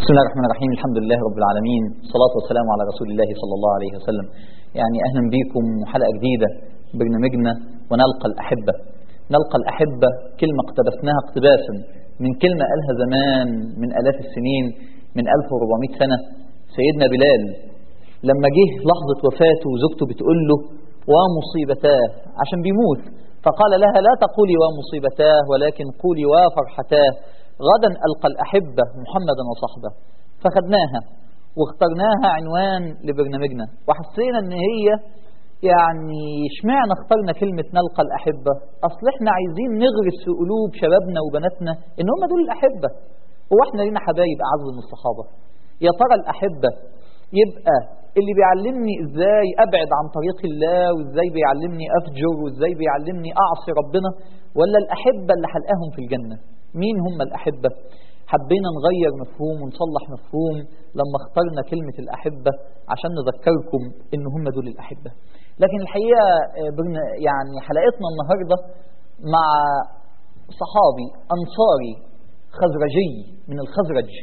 بسم الله الرحمن الرحيم الحمد لله رب العالمين الصلاة والسلام على رسول الله صلى الله عليه وسلم يعني أهلا بكم حلقة جديدة برنامجنا ونلقى الأحبة نلقى الأحبة كلمة اقتبسناها اقتباسا من كلمة قالها زمان من آلاف السنين من 1400 سنة سيدنا بلال لما جه لحظة وفاته وزوجته بتقول له ومصيبتاه عشان بيموت فقال لها لا تقولي ومصيبتاه ولكن قولي وفرحتاه غدا ألقى الأحبة محمدا وصحبه فخدناها واخترناها عنوان لبرنامجنا وحسينا ان هي يعني اشمعنى اخترنا كلمة نلقى الأحبة أصل احنا عايزين نغرس في قلوب شبابنا وبناتنا ان هم دول الأحبة هو احنا لينا حبايب أعز من الصحابة يا ترى الأحبة يبقى اللي بيعلمني ازاي ابعد عن طريق الله وازاي بيعلمني افجر وازاي بيعلمني اعصي ربنا ولا الاحبه اللي حلقاهم في الجنه مين هم الاحبه حبينا نغير مفهوم ونصلح مفهوم لما اخترنا كلمه الاحبه عشان نذكركم ان هم دول الاحبه لكن الحقيقه يعني حلقتنا النهارده مع صحابي انصاري خزرجي من الخزرج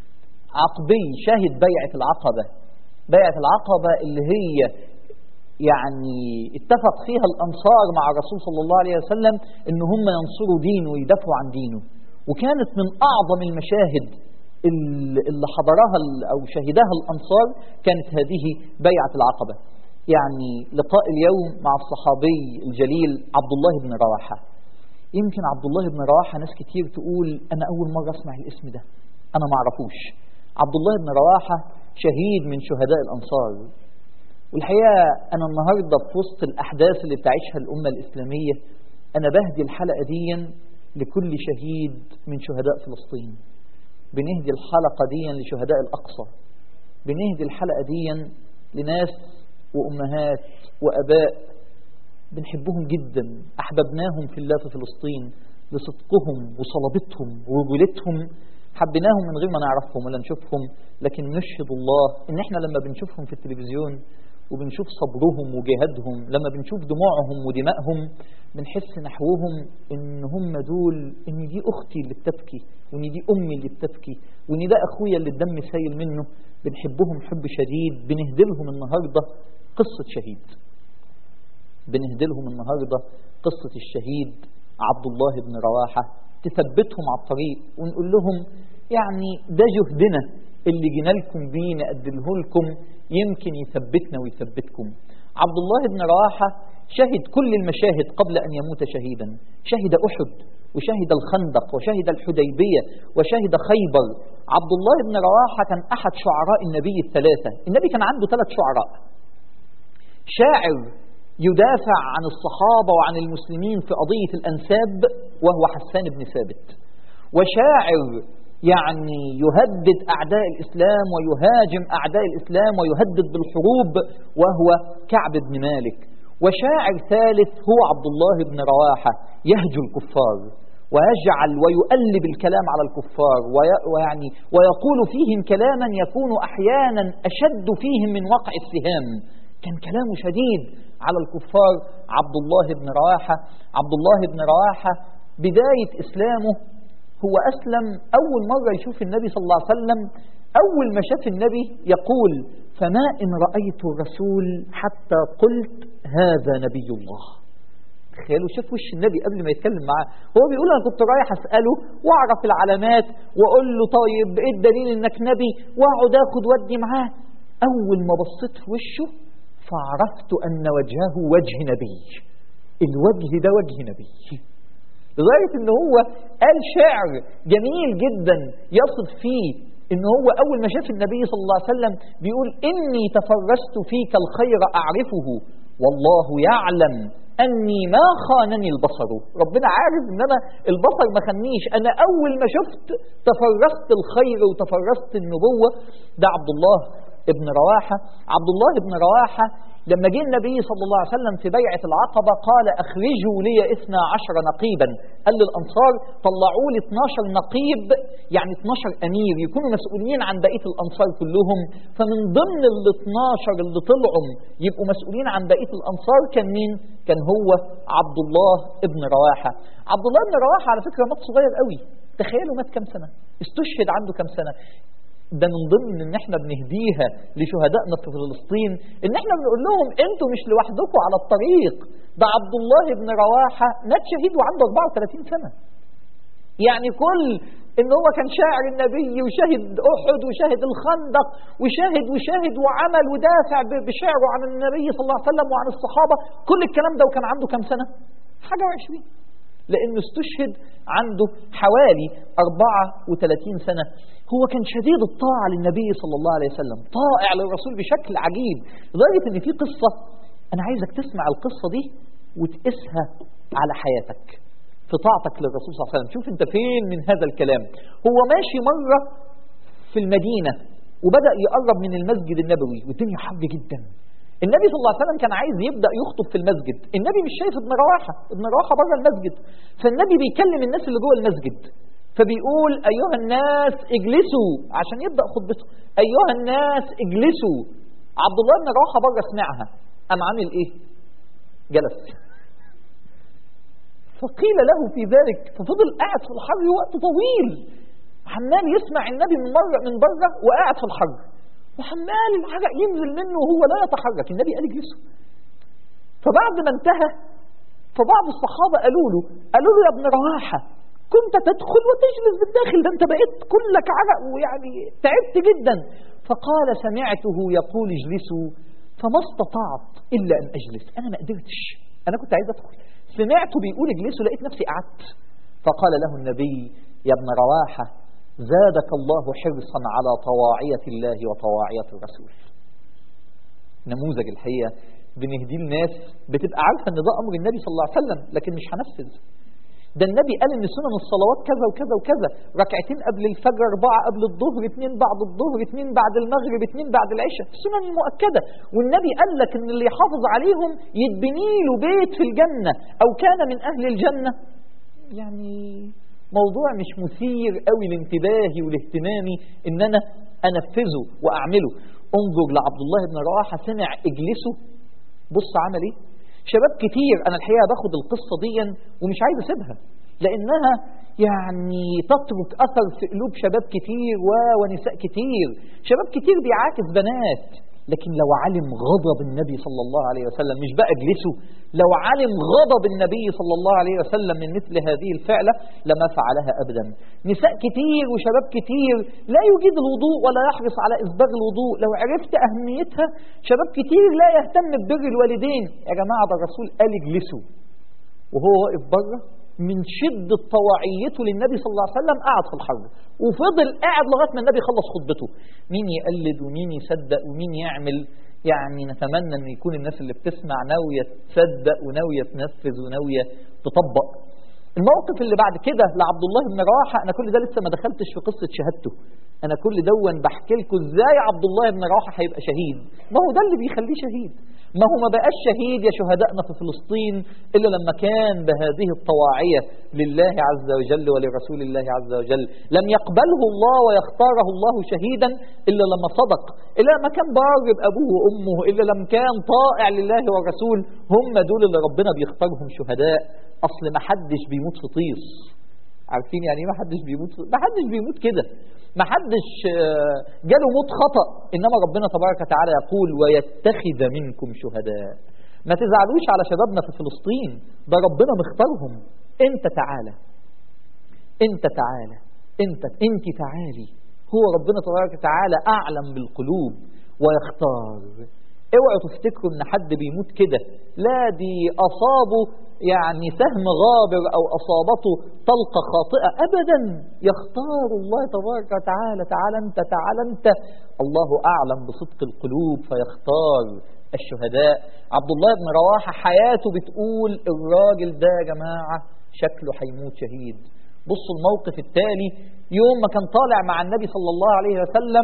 عقبي شاهد بيعه العقبه بيعة العقبة اللي هي يعني اتفق فيها الأنصار مع الرسول صلى الله عليه وسلم إن هم ينصروا دينه ويدافعوا عن دينه وكانت من أعظم المشاهد اللي حضرها أو شهدها الأنصار كانت هذه بيعة العقبة يعني لقاء اليوم مع الصحابي الجليل عبد الله بن رواحة يمكن عبد الله بن رواحة ناس كتير تقول أنا أول مرة أسمع الاسم ده أنا ما أعرفوش عبد الله بن رواحة شهيد من شهداء الأنصار والحقيقة أنا النهاردة في وسط الأحداث اللي بتعيشها الأمة الإسلامية أنا بهدي الحلقة دي لكل شهيد من شهداء فلسطين بنهدي الحلقة دي لشهداء الأقصى بنهدي الحلقة دي لناس وأمهات وأباء بنحبهم جدا أحببناهم في الله في فلسطين لصدقهم وصلابتهم ورجولتهم حبيناهم من غير ما نعرفهم ولا نشوفهم لكن نشهد الله ان احنا لما بنشوفهم في التلفزيون وبنشوف صبرهم وجهادهم لما بنشوف دموعهم ودمائهم بنحس نحوهم ان هم دول ان دي اختي اللي بتبكي وان دي امي اللي بتبكي وان ده اخويا اللي الدم سايل منه بنحبهم حب شديد بنهدلهم النهارده قصه شهيد بنهدلهم النهارده قصه الشهيد عبد الله بن رواحه تثبتهم على الطريق ونقول لهم يعني ده جهدنا اللي جينا لكم بيه نقدمه لكم يمكن يثبتنا ويثبتكم عبد الله بن رواحة شهد كل المشاهد قبل أن يموت شهيدا شهد أحد وشهد الخندق وشهد الحديبية وشهد خيبر عبد الله بن رواحة كان أحد شعراء النبي الثلاثة النبي كان عنده ثلاث شعراء شاعر يدافع عن الصحابة وعن المسلمين في قضية الأنساب وهو حسان بن ثابت وشاعر يعني يهدد أعداء الإسلام ويهاجم أعداء الإسلام ويهدد بالحروب وهو كعب بن مالك وشاعر ثالث هو عبد الله بن رواحة يهجو الكفار ويجعل ويؤلب الكلام على الكفار ويعني ويقول فيهم كلاما يكون أحيانا أشد فيهم من وقع السهام كان كلامه شديد على الكفار عبد الله بن رواحة عبد الله بن رواحة بداية إسلامه هو أسلم أول مرة يشوف النبي صلى الله عليه وسلم أول ما شاف النبي يقول فما إن رأيت الرسول حتى قلت هذا نبي الله تخيلوا شاف وش النبي قبل ما يتكلم معاه هو بيقول أنا كنت رايح أسأله وأعرف العلامات وأقول له طيب إيه الدليل إنك نبي وأقعد آخد ودي معاه أول ما بصيت في وشه فعرفت أن وجهه وجه نبي الوجه ده وجه نبي لدرجة ان هو قال شعر جميل جدا يصف فيه ان هو اول ما شاف النبي صلى الله عليه وسلم بيقول اني تفرست فيك الخير اعرفه والله يعلم اني ما خانني البصر ربنا عارف ان انا البصر ما خانيش انا اول ما شفت تفرست الخير وتفرست النبوة ده عبد الله ابن رواحة عبد الله بن رواحة لما جه النبي صلى الله عليه وسلم في بيعة العقبة قال أخرجوا لي اثنا عشر نقيبا قال للأنصار طلعوا لي 12 نقيب يعني 12 أمير يكونوا مسؤولين عن بقية الأنصار كلهم فمن ضمن ال 12 اللي طلعوا يبقوا مسؤولين عن بقية الأنصار كان مين؟ كان هو عبد الله ابن رواحة عبد الله بن رواحة على فكرة مات صغير قوي تخيلوا مات كم سنة استشهد عنده كم سنة ده من ضمن ان احنا بنهديها لشهدائنا في فلسطين ان احنا بنقول لهم انتوا مش لوحدكم على الطريق ده عبد الله بن رواحه مات شهيد وعنده 34 سنه يعني كل ان هو كان شاعر النبي وشهد احد وشهد الخندق وشاهد وشاهد وعمل ودافع بشعره عن النبي صلى الله عليه وسلم وعن الصحابه كل الكلام ده وكان عنده كام سنه؟ حاجه وعشرين لانه استشهد عنده حوالي 34 سنه هو كان شديد الطاعه للنبي صلى الله عليه وسلم طائع للرسول بشكل عجيب لدرجه ان في قصه انا عايزك تسمع القصه دي وتقيسها على حياتك في طاعتك للرسول صلى الله عليه وسلم شوف انت فين من هذا الكلام هو ماشي مرة في المدينة وبدأ يقرب من المسجد النبوي والدنيا حر جدا النبي صلى الله عليه وسلم كان عايز يبدأ يخطب في المسجد النبي مش شايف ابن رواحة ابن رواحة بره المسجد فالنبي بيكلم الناس اللي جوه المسجد فبيقول أيها الناس اجلسوا عشان يبدأ خطبته أيها الناس اجلسوا عبد الله بن رواحة بره سمعها قام عامل ايه جلس فقيل له في ذلك ففضل قاعد في الحر وقت طويل عمال يسمع النبي من بره من بره وقاعد في الحر وعمال العرق ينزل منه وهو لا يتحرك النبي قال اجلسوا فبعد ما انتهى فبعض الصحابه قالوا له قالوا له يا ابن رواحه كنت تدخل وتجلس بالداخل ده انت بقيت كلك عرق ويعني تعبت جدا فقال سمعته يقول اجلسوا فما استطعت الا ان اجلس انا ما قدرتش انا كنت عايز ادخل سمعته بيقول اجلسوا لقيت نفسي قعدت فقال له النبي يا ابن رواحة زادك الله حرصا على طواعية الله وطواعية الرسول نموذج الحقيقة بنهدي الناس بتبقى عارفة ان ده امر النبي صلى الله عليه وسلم لكن مش هنفذ ده النبي قال ان سنن الصلوات كذا وكذا وكذا ركعتين قبل الفجر اربعه قبل الظهر اثنين بعد الظهر اثنين بعد المغرب اثنين بعد العشاء السنن المؤكده والنبي قال لك ان اللي يحافظ عليهم يتبني له بيت في الجنه او كان من اهل الجنه يعني موضوع مش مثير قوي لانتباهي ولاهتمامي ان انا انفذه واعمله انظر لعبد الله بن رواحه سمع اجلسوا بص عمل ايه شباب كتير انا الحقيقه باخد القصه دي ومش عايز اسيبها لانها يعني تترك اثر في قلوب شباب كتير و... ونساء كتير شباب كتير بيعاكس بنات لكن لو علم غضب النبي صلى الله عليه وسلم مش بقى اجلسوا لو علم غضب النبي صلى الله عليه وسلم من مثل هذه الفعلة لما فعلها أبدا نساء كتير وشباب كتير لا يجيد الوضوء ولا يحرص على إسباغ الوضوء لو عرفت أهميتها شباب كتير لا يهتم ببر الوالدين يا جماعة ده الرسول قال اجلسوا وهو واقف بره من شدة طواعيته للنبي صلى الله عليه وسلم قعد في الحرب وفضل قاعد لغاية ما النبي خلص خطبته مين يقلد ومين يصدق ومين يعمل يعني نتمنى ان يكون الناس اللي بتسمع ناوية تصدق وناوية تنفذ وناوية تطبق الموقف اللي بعد كده لعبد الله بن رواحه انا كل ده لسه ما دخلتش في قصه شهادته انا كل دون بحكي لكم ازاي عبد الله بن رواحه هيبقى شهيد ما هو ده اللي بيخليه شهيد ما هو ما بقاش شهيد يا شهدائنا في فلسطين الا لما كان بهذه الطواعيه لله عز وجل ولرسول الله عز وجل لم يقبله الله ويختاره الله شهيدا الا لما صدق الا لما كان بار بابوه وامه الا لما كان طائع لله والرسول هم دول اللي ربنا بيختارهم شهداء اصل ما حدش بيموت في طيس عارفين يعني ايه ما حدش بيموت ما حدش بيموت كده ما حدش جاله موت خطا انما ربنا تبارك وتعالى يقول ويتخذ منكم شهداء ما تزعلوش على شبابنا في فلسطين ده ربنا مختارهم انت تعالى انت تعالى انت انت تعالي هو ربنا تبارك وتعالى اعلم بالقلوب ويختار اوعوا تفتكروا ان حد بيموت كده لا دي اصابه يعني سهم غابر او اصابته طلقه خاطئه ابدا يختار الله تبارك وتعالى تعالى انت تعالى انت الله اعلم بصدق القلوب فيختار الشهداء عبد الله بن رواحه حياته بتقول الراجل ده يا جماعه شكله هيموت شهيد بصوا الموقف التالي يوم ما كان طالع مع النبي صلى الله عليه وسلم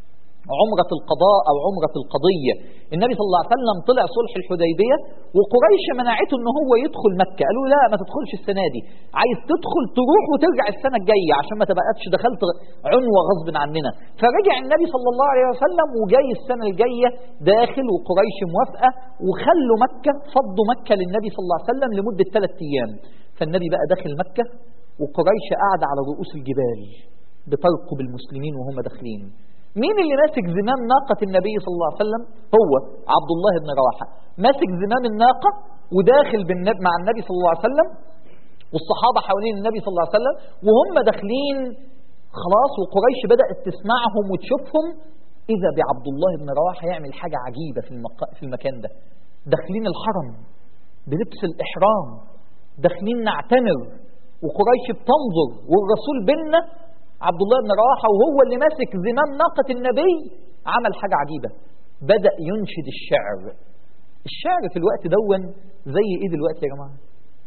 عمرة القضاء أو عمرة القضية النبي صلى الله عليه وسلم طلع صلح الحديبية وقريش منعته أنه هو يدخل مكة قالوا لا ما تدخلش السنة دي عايز تدخل تروح وترجع السنة الجاية عشان ما تبقاش دخلت عنوة غصب عننا فرجع النبي صلى الله عليه وسلم وجاي السنة الجاية داخل وقريش موافقة وخلوا مكة فضوا مكة للنبي صلى الله عليه وسلم لمدة ثلاث أيام فالنبي بقى داخل مكة وقريش قاعدة على رؤوس الجبال بترقب المسلمين وهم داخلين مين اللي ماسك زمام ناقة النبي صلى الله عليه وسلم هو عبد الله بن رواحة ماسك زمام الناقة وداخل بالنب مع النبي صلى الله عليه وسلم والصحابة حوالين النبي صلى الله عليه وسلم وهم داخلين خلاص وقريش بدأت تسمعهم وتشوفهم إذا بعبد الله بن رواحة يعمل حاجة عجيبة في, المق... في المكان ده داخلين الحرم بلبس الإحرام داخلين نعتمر وقريش بتنظر والرسول بينا عبد الله بن رواحة وهو اللي ماسك زمام ناقة النبي عمل حاجة عجيبة بدأ ينشد الشعر الشعر في الوقت دون زي ايه دلوقتي يا جماعة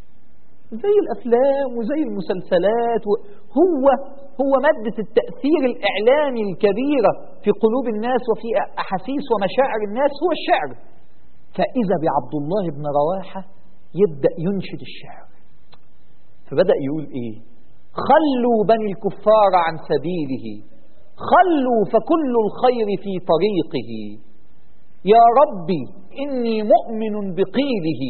زي الأفلام وزي المسلسلات هو هو مادة التأثير الإعلامي الكبيرة في قلوب الناس وفي أحاسيس ومشاعر الناس هو الشعر فإذا بعبد الله بن رواحة يبدأ ينشد الشعر فبدأ يقول إيه خلوا بني الكفار عن سبيله خلوا فكل الخير في طريقه يا ربي إني مؤمن بقيله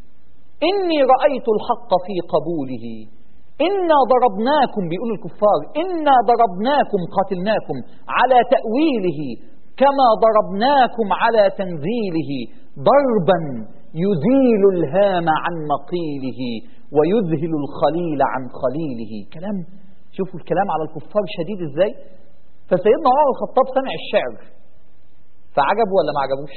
إني رأيت الحق في قبوله إنا ضربناكم بيقول الكفار إنا ضربناكم قتلناكم على تأويله كما ضربناكم على تنزيله ضربا يزيل الهام عن مقيله ويذهل الخليل عن خليله كلام شوفوا الكلام على الكفار شديد ازاي فسيدنا عمر الخطاب سمع الشعر فعجبه ولا ما عجبوش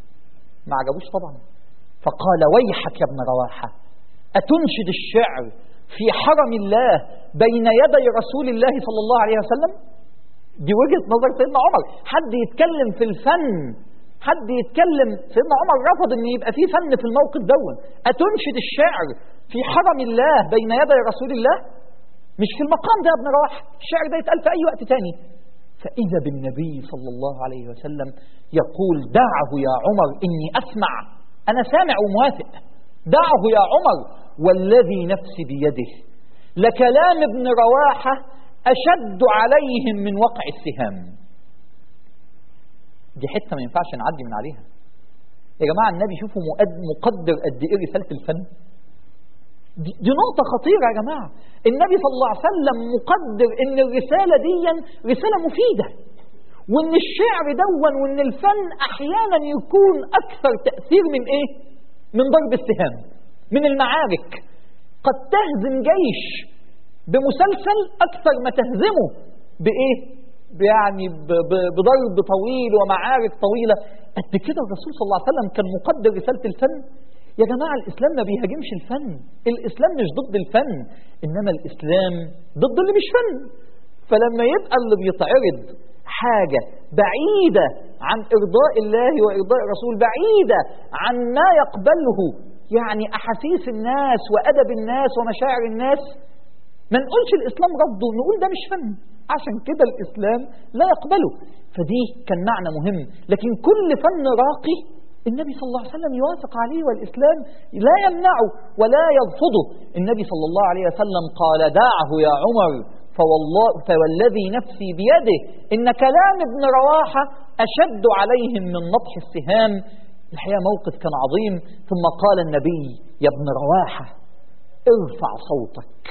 ما عجبوش طبعا فقال ويحك يا ابن رواحة أتنشد الشعر في حرم الله بين يدي رسول الله صلى الله عليه وسلم دي وجهة نظر سيدنا عمر حد يتكلم في الفن حد يتكلم سيدنا عمر رفض ان يبقى في فن في الموقف دون أتنشد الشعر في حرم الله بين يدي رسول الله مش في المقام ده يا ابن رواحة الشعر ده يتقال في أي وقت تاني فإذا بالنبي صلى الله عليه وسلم يقول دعه يا عمر إني أسمع أنا سامع وموافق دعه يا عمر والذي نفسي بيده لكلام ابن رواحة أشد عليهم من وقع السهام دي حتة ما ينفعش نعدي من عليها يا جماعة النبي شوفوا مقدر قد إيه رسالة الفن دي, دي نقطة خطيرة يا جماعة النبي صلى الله عليه وسلم مقدر ان الرسالة دي رسالة مفيدة وان الشعر دون وان الفن احيانا يكون اكثر تأثير من ايه من ضرب السهام من المعارك قد تهزم جيش بمسلسل اكثر ما تهزمه بايه يعني بضرب طويل ومعارك طويلة قد كده الرسول صلى الله عليه وسلم كان مقدر رسالة الفن يا جماعة الإسلام ما بيهاجمش الفن الإسلام مش ضد الفن إنما الإسلام ضد اللي مش فن فلما يبقى اللي بيتعرض حاجة بعيدة عن إرضاء الله وإرضاء الرسول بعيدة عن ما يقبله يعني أحاسيس الناس وأدب الناس ومشاعر الناس ما نقولش الإسلام رده نقول ده مش فن عشان كده الإسلام لا يقبله فدي كان معنى مهم لكن كل فن راقي النبي صلى الله عليه وسلم يوافق عليه والإسلام لا يمنعه ولا يرفضه النبي صلى الله عليه وسلم قال دعه يا عمر فوالله فوالذي نفسي بيده إن كلام ابن رواحة أشد عليهم من نطح السهام الحقيقة موقف كان عظيم ثم قال النبي يا ابن رواحة ارفع صوتك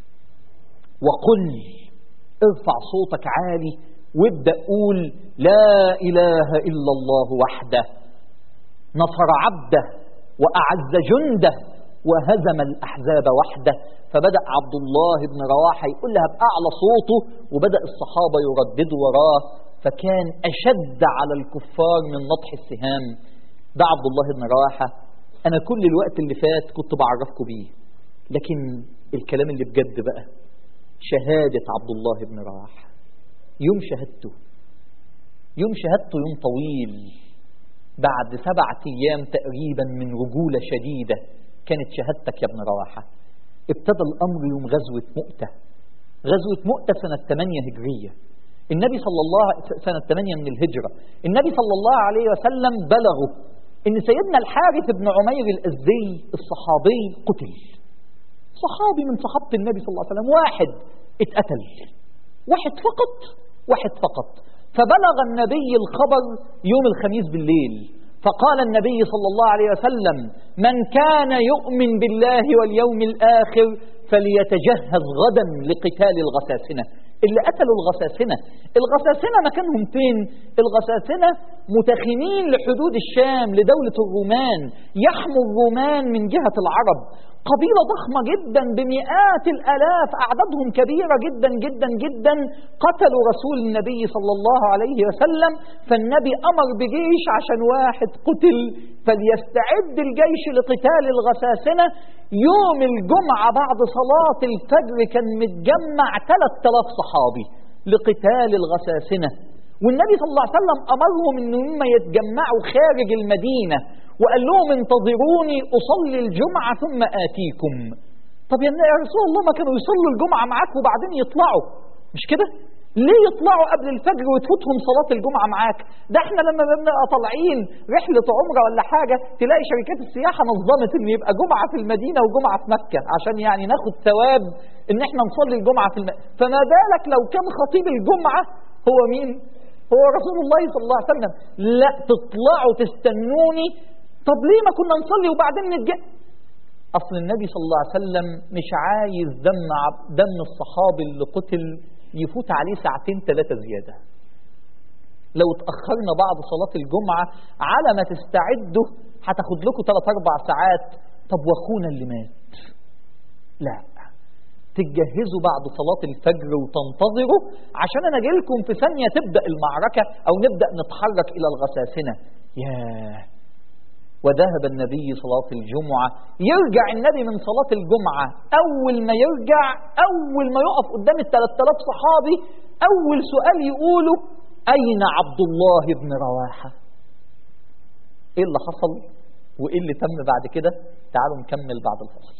وقل ارفع صوتك عالي وابدأ قول لا إله إلا الله وحده نصر عبده وأعز جنده وهزم الأحزاب وحده فبدأ عبد الله بن رواحة يقول لها بأعلى صوته وبدأ الصحابة يرددوا وراه فكان أشد على الكفار من نطح السهام ده عبد الله بن رواحة أنا كل الوقت اللي فات كنت بعرفكم بيه لكن الكلام اللي بجد بقى شهادة عبد الله بن رواحة يوم شهادته يوم شهادته يوم طويل بعد سبعة أيام تقريبا من رجولة شديدة كانت شهادتك يا ابن رواحة ابتدى الأمر يوم غزوة مؤتة غزوة مؤتة سنة 8 هجرية النبي صلى الله سنة 8 من الهجرة النبي صلى الله عليه وسلم بلغه ان سيدنا الحارث بن عمير الأزدي الصحابي قتل صحابي من صحابة النبي صلى الله عليه وسلم واحد اتقتل واحد فقط واحد فقط فبلغ النبي الخبر يوم الخميس بالليل فقال النبي صلى الله عليه وسلم من كان يؤمن بالله واليوم الآخر فليتجهز غدا لقتال الغساسنة اللي قتلوا الغساسنة الغساسنة مكانهم فين الغساسنة متخمين لحدود الشام لدولة الرومان يحموا الرومان من جهة العرب قبيلة ضخمة جدا بمئات الآلاف أعدادهم كبيرة جدا جدا جدا قتلوا رسول النبي صلى الله عليه وسلم فالنبي أمر بجيش عشان واحد قتل فليستعد الجيش لقتال الغساسنة يوم الجمعة بعد صلاة الفجر كان متجمع 3000 صحابي لقتال الغساسنة والنبي صلى الله عليه وسلم أمرهم أنهم يتجمعوا خارج المدينة وقال لهم انتظروني أصلي الجمعة ثم آتيكم طب يا رسول الله ما كانوا يصلوا الجمعة معاك وبعدين يطلعوا مش كده ليه يطلعوا قبل الفجر وتفوتهم صلاة الجمعة معاك ده احنا لما بنبقى طالعين رحلة عمرة ولا حاجة تلاقي شركات السياحة نظمت ان يبقى جمعة في المدينة وجمعة في مكة عشان يعني ناخد ثواب ان احنا نصلي الجمعة في المدينة فما بالك لو كان خطيب الجمعة هو مين هو رسول الله صلى الله عليه وسلم لا تطلعوا تستنوني طب ليه ما كنا نصلي وبعدين نتجأ أصل النبي صلى الله عليه وسلم مش عايز دم دم الصحابي اللي قتل يفوت عليه ساعتين ثلاثة زيادة لو اتأخرنا بعد صلاة الجمعة على ما تستعدوا هتاخد لكم ثلاث أربع ساعات طب وأخونا اللي مات لا تتجهزوا بعد صلاة الفجر وتنتظروا عشان أنا جاي لكم في ثانية تبدأ المعركة أو نبدأ نتحرك إلى الغساسنة ياه وذهب النبي صلاة الجمعة يرجع النبي من صلاة الجمعة أول ما يرجع أول ما يقف قدام الثلاث آلاف صحابي أول سؤال يقوله أين عبد الله بن رواحة إيه اللي حصل وإيه اللي تم بعد كده تعالوا نكمل بعد الفصل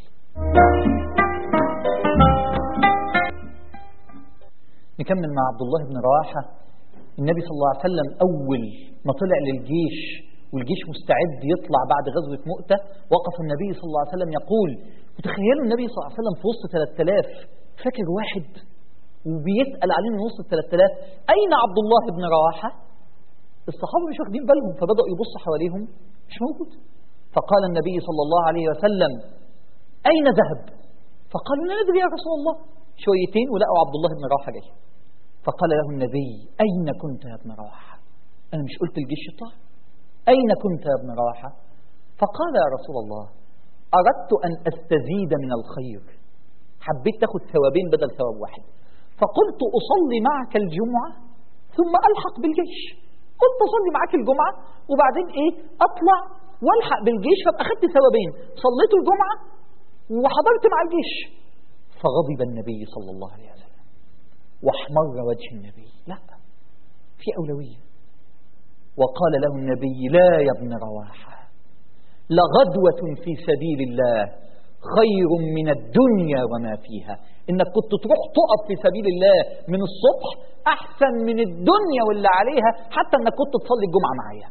نكمل مع عبد الله بن رواحة النبي صلى الله عليه وسلم أول ما طلع للجيش والجيش مستعد يطلع بعد غزوة مؤتة وقف النبي صلى الله عليه وسلم يقول وتخيلوا النبي صلى الله عليه وسلم في وسط 3000 فاكر واحد وبيسأل عليه من وسط 3000 أين عبد الله بن رواحة الصحابة مش واخدين بالهم فبدأوا يبصوا حواليهم مش موجود فقال النبي صلى الله عليه وسلم أين ذهب فقالوا لا ندري يا رسول الله شويتين ولقوا عبد الله بن رواحة جاي فقال له النبي أين كنت يا ابن رواحة أنا مش قلت الجيش يطلع أين كنت يا ابن رواحة فقال يا رسول الله أردت أن أستزيد من الخير حبيت تاخد ثوابين بدل ثواب واحد فقلت أصلي معك الجمعة ثم ألحق بالجيش قلت أصلي معك الجمعة وبعدين إيه أطلع والحق بالجيش فابقى أخدت ثوابين صليت الجمعة وحضرت مع الجيش فغضب النبي صلى الله عليه وسلم واحمر وجه النبي لا في أولوية وقال له النبي لا يا ابن رواحة لغدوة في سبيل الله خير من الدنيا وما فيها انك كنت تروح تقف في سبيل الله من الصبح احسن من الدنيا واللي عليها حتى انك كنت تصلي الجمعة معايا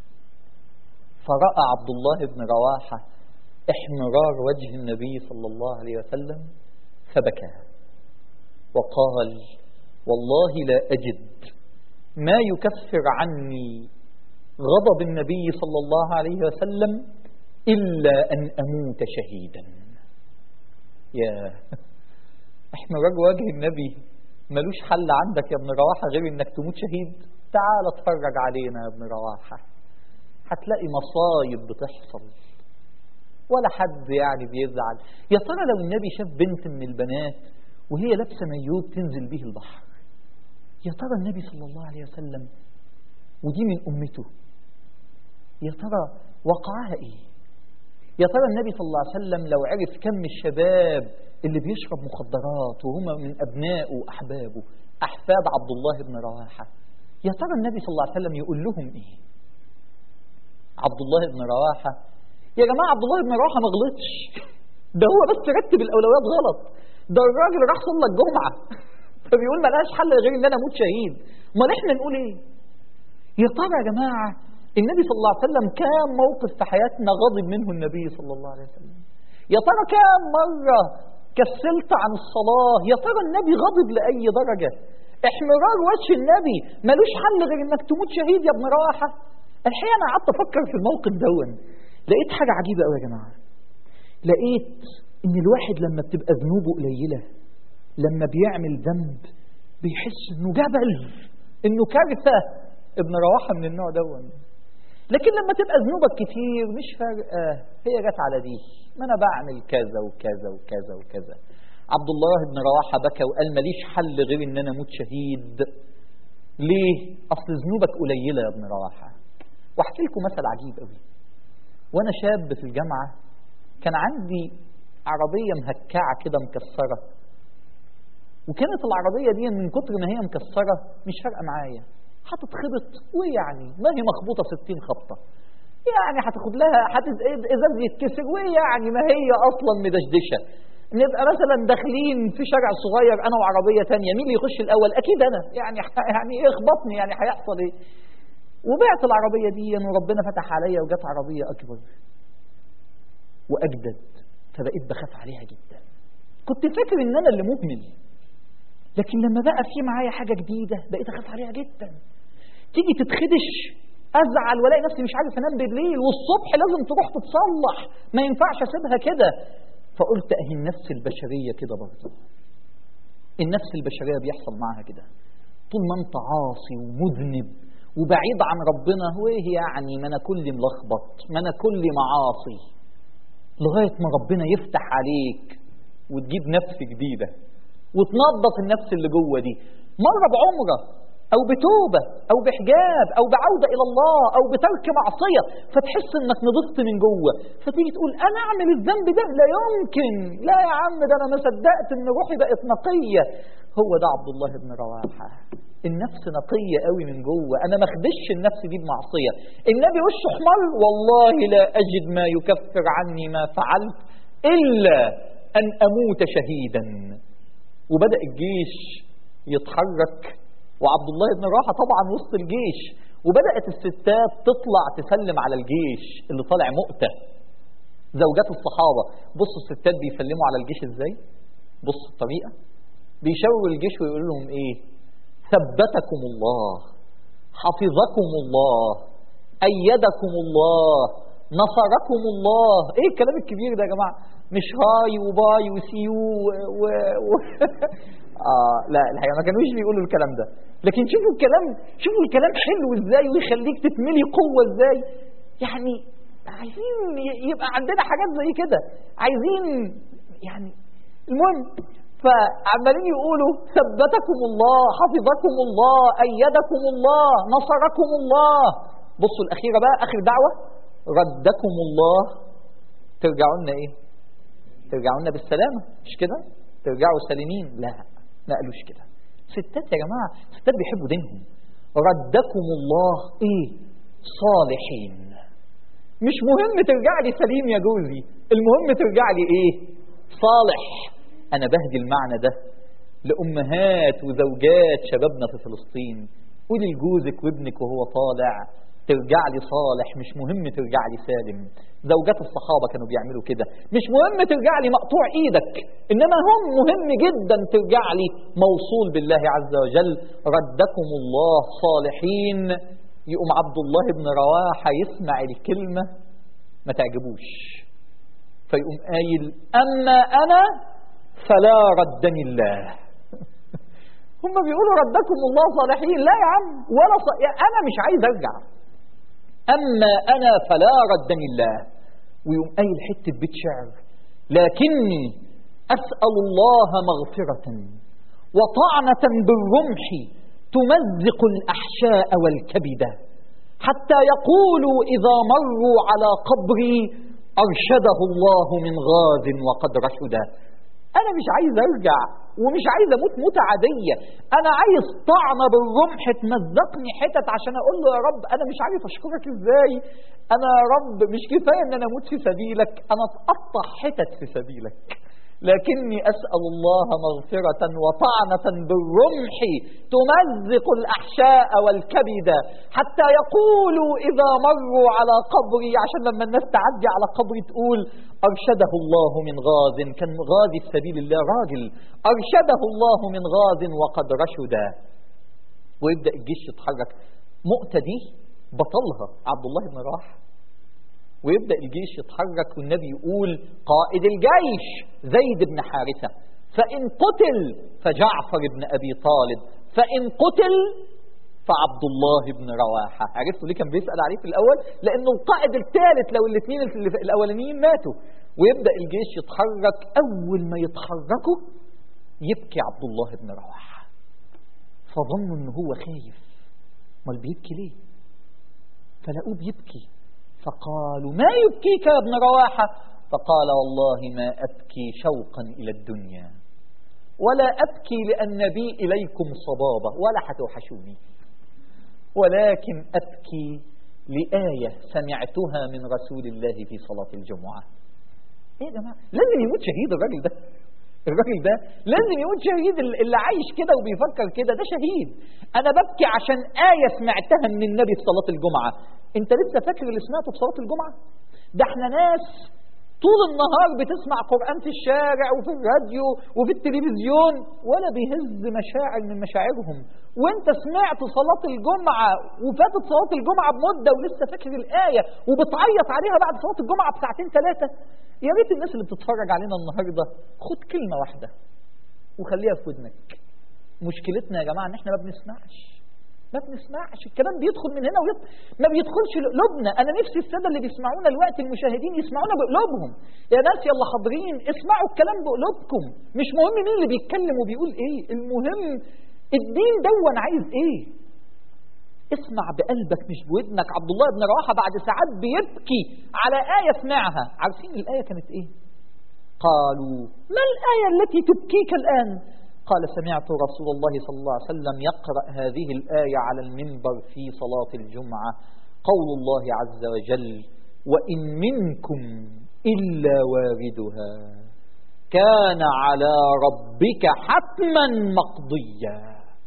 فرأى عبد الله بن رواحة احمرار وجه النبي صلى الله عليه وسلم فبكى وقال والله لا أجد ما يكفر عني غضب النبي صلى الله عليه وسلم إلا أن أموت شهيدا يا احمرار وجه النبي ملوش حل عندك يا ابن رواحة غير انك تموت شهيد تعال اتفرج علينا يا ابن رواحة هتلاقي مصايب بتحصل ولا حد يعني بيزعل يا ترى لو النبي شاف بنت من البنات وهي لابسه مايوب تنزل به البحر يا ترى النبي صلى الله عليه وسلم ودي من امته يا ترى وقعها ايه يا ترى النبي صلى الله عليه وسلم لو عرف كم الشباب اللي بيشرب مخدرات وهم من ابنائه واحبابه احفاد عبد الله بن رواحه يا ترى النبي صلى الله عليه وسلم يقول لهم ايه عبد الله بن رواحه يا جماعة عبد الله بن رواحة ما غلطش ده هو بس رتب الأولويات غلط ده الراجل راح صلى الجمعة فبيقول ملهاش حل غير إن أنا أموت شهيد أمال إحنا نقول إيه؟ يا ترى يا جماعة النبي صلى الله عليه وسلم كام موقف في حياتنا غضب منه النبي صلى الله عليه وسلم يا ترى كام مرة كسلت عن الصلاة يا ترى النبي غضب لأي درجة احمرار وجه النبي ملوش حل غير انك تموت شهيد يا ابن رواحة الحقيقة أنا قعدت أفكر في الموقف دون لقيت حاجة عجيبة قوي يا جماعة لقيت إن الواحد لما بتبقى ذنوبه قليلة لما بيعمل ذنب بيحس انه جبل انه كارثه ابن رواحه من النوع دون لكن لما تبقى ذنوبك كتير مش فارقه هي جت على دي ما انا بعمل كذا وكذا وكذا وكذا عبد الله بن رواحه بكى وقال ماليش حل غير ان انا اموت شهيد ليه اصل ذنوبك قليله يا ابن رواحه واحكي لكم مثل عجيب قوي وانا شاب في الجامعه كان عندي عربيه مهكعه كده مكسره وكانت العربيه دي من كتر ما هي مكسره مش فارقه معايا هتتخبط ويعني ما هي مخبوطه 60 خبطه يعني هتاخد لها هتز... ازاز يتكسر ويعني ما هي اصلا مدشدشه نبقى مثلا داخلين في شارع صغير انا وعربيه تانية مين اللي يخش الاول اكيد انا يعني يعني ايه اخبطني يعني هيحصل ايه وبعت العربيه دي وربنا فتح عليا وجت عربيه اكبر واجدد فبقيت بخاف عليها جدا كنت فاكر ان انا اللي مهمل لكن لما بقى في معايا حاجه جديده بقيت اخاف عليها جدا تيجي تتخدش ازعل والاقي نفسي مش عارف انام بالليل والصبح لازم تروح تتصلح ما ينفعش اسيبها كده فقلت اهي النفس البشريه كده برضه النفس البشريه بيحصل معاها كده طول ما انت عاصي ومذنب وبعيد عن ربنا هو ايه يعني ما انا كلي ملخبط ما انا كلي معاصي لغايه ما ربنا يفتح عليك وتجيب نفس جديده وتنظف النفس اللي جوه دي مره بعمره او بتوبه او بحجاب او بعوده الى الله او بترك معصيه فتحس انك نضفت من جوه فتيجي تقول انا اعمل الذنب ده لا يمكن لا يا عم ده انا ما صدقت ان روحي بقت نقيه هو ده عبد الله بن رواحه النفس نقية قوي من جوه أنا ما أخدش النفس دي بمعصية النبي وشه أحمر والله لا أجد ما يكفر عني ما فعلت إلا أن أموت شهيدا وبدأ الجيش يتحرك وعبد الله بن راحة طبعا وسط الجيش وبدأت الستات تطلع تسلم على الجيش اللي طالع مؤتة زوجات الصحابة بصوا الستات بيسلموا على الجيش ازاي بصوا الطريقة بيشاوروا الجيش ويقول لهم ايه ثبتكم الله حفظكم الله أيدكم الله نصركم الله ايه الكلام الكبير ده يا جماعة مش هاي وباي وسيو و... و... آه لا الحقيقة ما كانوش بيقولوا الكلام ده لكن شوفوا الكلام شوفوا الكلام حلو ازاي ويخليك تتملي قوة ازاي يعني عايزين يبقى عندنا حاجات زي كده عايزين يعني المهم فعمالين يقولوا ثبتكم الله حفظكم الله أيدكم الله نصركم الله بصوا الأخيرة بقى آخر دعوة ردكم الله ترجعوا لنا إيه ترجعوا لنا بالسلامة مش كده ترجعوا سالمين لا ما قالوش كده ستات يا جماعة ستات بيحبوا دينهم ردكم الله ايه صالحين مش مهم ترجع لي سليم يا جوزي المهم ترجع لي ايه صالح انا بهدي المعنى ده لامهات وزوجات شبابنا في فلسطين قولي لجوزك وابنك وهو طالع ترجع لي صالح مش مهم ترجع لي سالم زوجات الصحابة كانوا بيعملوا كده مش مهم ترجع لي مقطوع ايدك انما هم مهم جدا ترجع لي موصول بالله عز وجل ردكم الله صالحين يقوم عبد الله بن رواحة يسمع الكلمة ما تعجبوش فيقوم قايل أما أنا فلا ردني الله هم بيقولوا ردكم الله صالحين لا يا عم ولا ص... أنا مش عايز أرجع أما أنا فلا ردني الله ويقوم قايل حتة بيت شعر لكني أسأل الله مغفرة وطعنة بالرمح تمزق الأحشاء والكبد حتى يقولوا إذا مروا على قبري أرشده الله من غاز وقد رشدا أنا مش عايز أرجع ومش عايز أموت موتة عادية أنا عايز طعنة بالرمح تمزقني حتت عشان أقول له يا رب أنا مش عارف أشكرك إزاي أنا يا رب مش كفاية إن أنا أموت في سبيلك أنا أتقطع حتت في سبيلك لكني أسأل الله مغفرة وطعنة بالرمح تمزق الأحشاء والكبد حتى يقولوا إذا مروا على قبري عشان لما الناس تعدي على قبري تقول أرشده الله من غاز كان غازي في سبيل الله راجل أرشده الله من غاز وقد رشدا ويبدأ الجيش يتحرك مؤتة دي بطلها عبد الله بن راح ويبدأ الجيش يتحرك والنبي يقول قائد الجيش زيد بن حارثة فإن قتل فجعفر بن أبي طالب فإن قتل فعبد الله بن رواحة عرفتوا ليه كان بيسأل عليه في الأول لأنه القائد الثالث لو الاثنين الأولانيين ماتوا ويبدأ الجيش يتحرك أول ما يتحركوا يبكي عبد الله بن رواحة فظنوا أنه هو خايف امال بيبكي ليه فلقوه بيبكي فقالوا ما يبكيك يا ابن رواحة فقال والله ما أبكي شوقا إلى الدنيا ولا أبكي لأن بي إليكم صبابة ولا حتوحشوني ولكن أبكي لآية سمعتها من رسول الله في صلاة الجمعة إيه يا جماعة لازم يموت شهيد الراجل ده الراجل ده لازم يموت شهيد اللي عايش كده وبيفكر كده ده شهيد أنا ببكي عشان آية سمعتها من النبي في صلاة الجمعة أنت لسه فاكر اللي سمعته في صلاة الجمعة ده احنا ناس طول النهار بتسمع قرآن في الشارع وفي الراديو وفي التلفزيون ولا بيهز مشاعر من مشاعرهم وانت سمعت صلاة الجمعة وفاتت صلاة الجمعة بمدة ولسه فاكر الآية وبتعيط عليها بعد صلاة الجمعة بساعتين ثلاثة يا ريت الناس اللي بتتفرج علينا النهاردة خد كلمة واحدة وخليها في ودنك مشكلتنا يا جماعة ان احنا ما بنسمعش ما بنسمعش الكلام بيدخل من هنا ويط... ما بيدخلش لقلوبنا انا نفسي الساده اللي بيسمعونا الوقت المشاهدين يسمعونا بقلوبهم يا ناس يلا حاضرين اسمعوا الكلام بقلوبكم مش مهم مين اللي بيتكلم وبيقول ايه المهم الدين دون عايز ايه اسمع بقلبك مش بودنك عبد الله بن رواحه بعد ساعات بيبكي على ايه سمعها عارفين الايه كانت ايه قالوا ما الايه التي تبكيك الان قال سمعت رسول الله صلى الله عليه وسلم يقرأ هذه الآية على المنبر في صلاة الجمعة قول الله عز وجل وإن منكم إلا واردها كان على ربك حتما مقضيا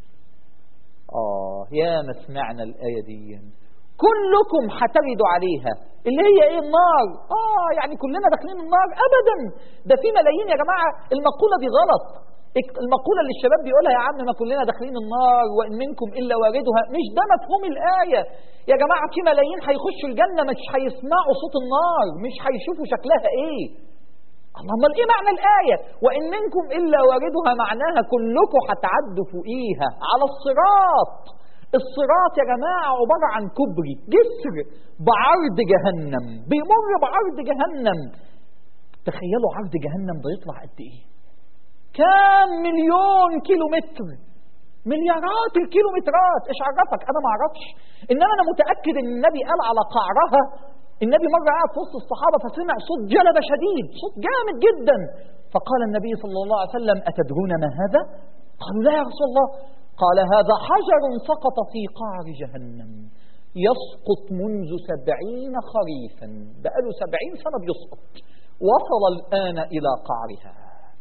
آه يا ما سمعنا الآية دي كلكم هتردوا عليها اللي هي ايه النار اه يعني كلنا داخلين النار ابدا ده في ملايين يا جماعه المقوله دي غلط المقولة اللي الشباب بيقولها يا عم ما كلنا داخلين النار وإن منكم إلا واردها مش ده مفهوم الآية يا جماعة في ملايين هيخشوا الجنة مش هيسمعوا صوت النار مش هيشوفوا شكلها إيه الله امال ايه معنى الآية وإن منكم إلا واردها معناها كلكم هتعدوا فوقيها على الصراط الصراط يا جماعة عبارة عن كبري جسر بعرض جهنم بيمر بعرض جهنم تخيلوا عرض جهنم ده يطلع قد ايه كام مليون كيلو متر مليارات الكيلومترات ايش عرفك انا ما اعرفش انما انا متاكد ان النبي قال على قعرها النبي مره قاعد في وسط الصحابه فسمع صوت جلب شديد صوت جامد جدا فقال النبي صلى الله عليه وسلم اتدرون ما هذا قالوا لا يا رسول الله قال هذا حجر سقط في قعر جهنم يسقط منذ سبعين خريفا بقاله سبعين سنة بيسقط وصل الآن إلى قعرها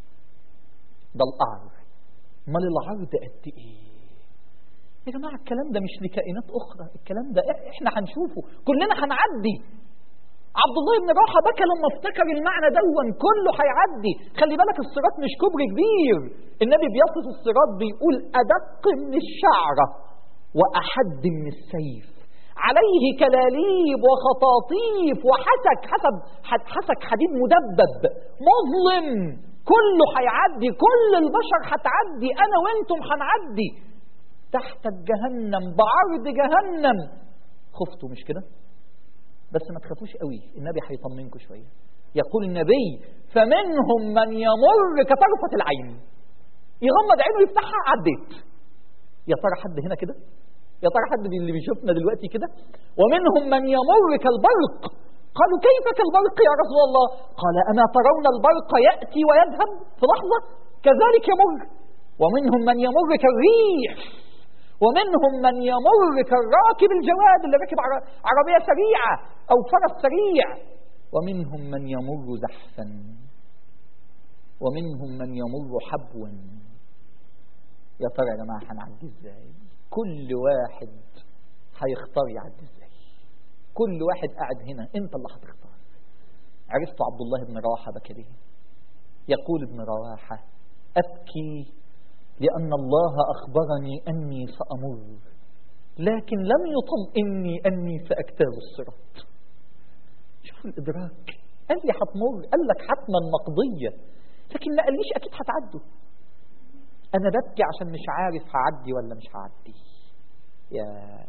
ده القعر امال العرض قد ايه يا جماعه الكلام ده مش لكائنات اخرى الكلام ده احنا هنشوفه كلنا هنعدي عبد الله بن رواحه بكى لما افتكر المعنى دون كله هيعدي خلي بالك الصراط مش كبر كبير النبي بيصف الصراط بيقول ادق من الشعره واحد من السيف عليه كلاليب وخطاطيف وحسك حسب حسك حديد مدبب مظلم كله هيعدي كل البشر هتعدي انا وانتم هنعدي تحت جهنم بعرض جهنم خفتوا مش كده بس ما تخافوش قوي النبي هيطمنكم شويه يقول النبي فمنهم من يمر كطرفة العين يغمض عينه يفتحها عديت يا ترى حد هنا كده يا ترى حد اللي بيشوفنا دلوقتي كده ومنهم من يمر كالبرق قالوا كيف كالبرق يا رسول الله قال أما ترون البرق يأتي ويذهب في لحظة كذلك يمر ومنهم من يمر كالريح ومنهم من يمر كالراكب الجواد اللي راكب عربية سريعة أو فرس سريع ومنهم من يمر زحفا ومنهم من يمر حبوا يا ترى يا جماعة هنعدي ازاي كل واحد هيختار يعدي ازاي كل واحد قاعد هنا انت اللي هتختار عرفت عبد الله بن رواحة بكى ليه يقول ابن رواحة أبكي لأن الله أخبرني أني سأمر لكن لم يطمئني أني سأجتاز الصراط شوف الإدراك قال لي هتمر قال لك حتما مقضية لكن ما قاليش أكيد هتعدوا أنا ببكي عشان مش عارف هعدي ولا مش هعدي يا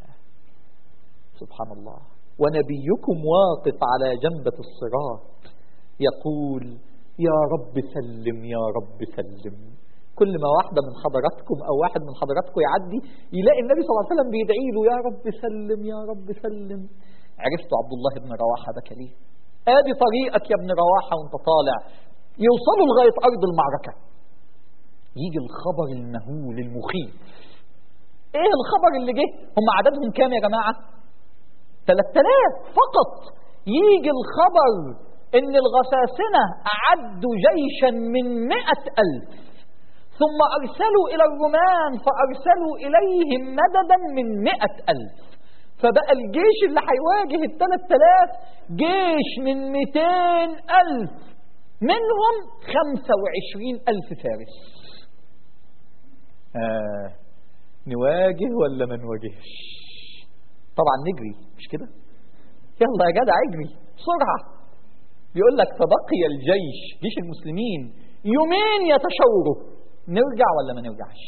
سبحان الله ونبيكم واقف على جنبة الصراط يقول يا رب سلم يا رب سلم كل ما واحدة من حضراتكم أو واحد من حضراتكم يعدي يلاقي النبي صلى الله عليه وسلم بيدعي له يا رب سلم يا رب سلم عرفتوا عبد الله بن رواحة بكى ليه ادي طريقك يا ابن رواحة وانت طالع يوصلوا لغاية أرض المعركة يجي الخبر المهول المخيف ايه الخبر اللي جه هم عددهم كام يا جماعة 3000 فقط يجي الخبر ان الغساسنة اعدوا جيشا من مئة الف ثم ارسلوا الى الرومان فارسلوا اليهم مددا من مئة الف فبقى الجيش اللي هيواجه الثلاث تلاف جيش من مئتين الف منهم خمسة وعشرين الف فارس آه نواجه ولا ما نواجهش طبعا نجري مش كده يلا يا جدع اجري بسرعة بيقول لك فبقي الجيش جيش المسلمين يومين يتشاوروا نرجع ولا ما نرجعش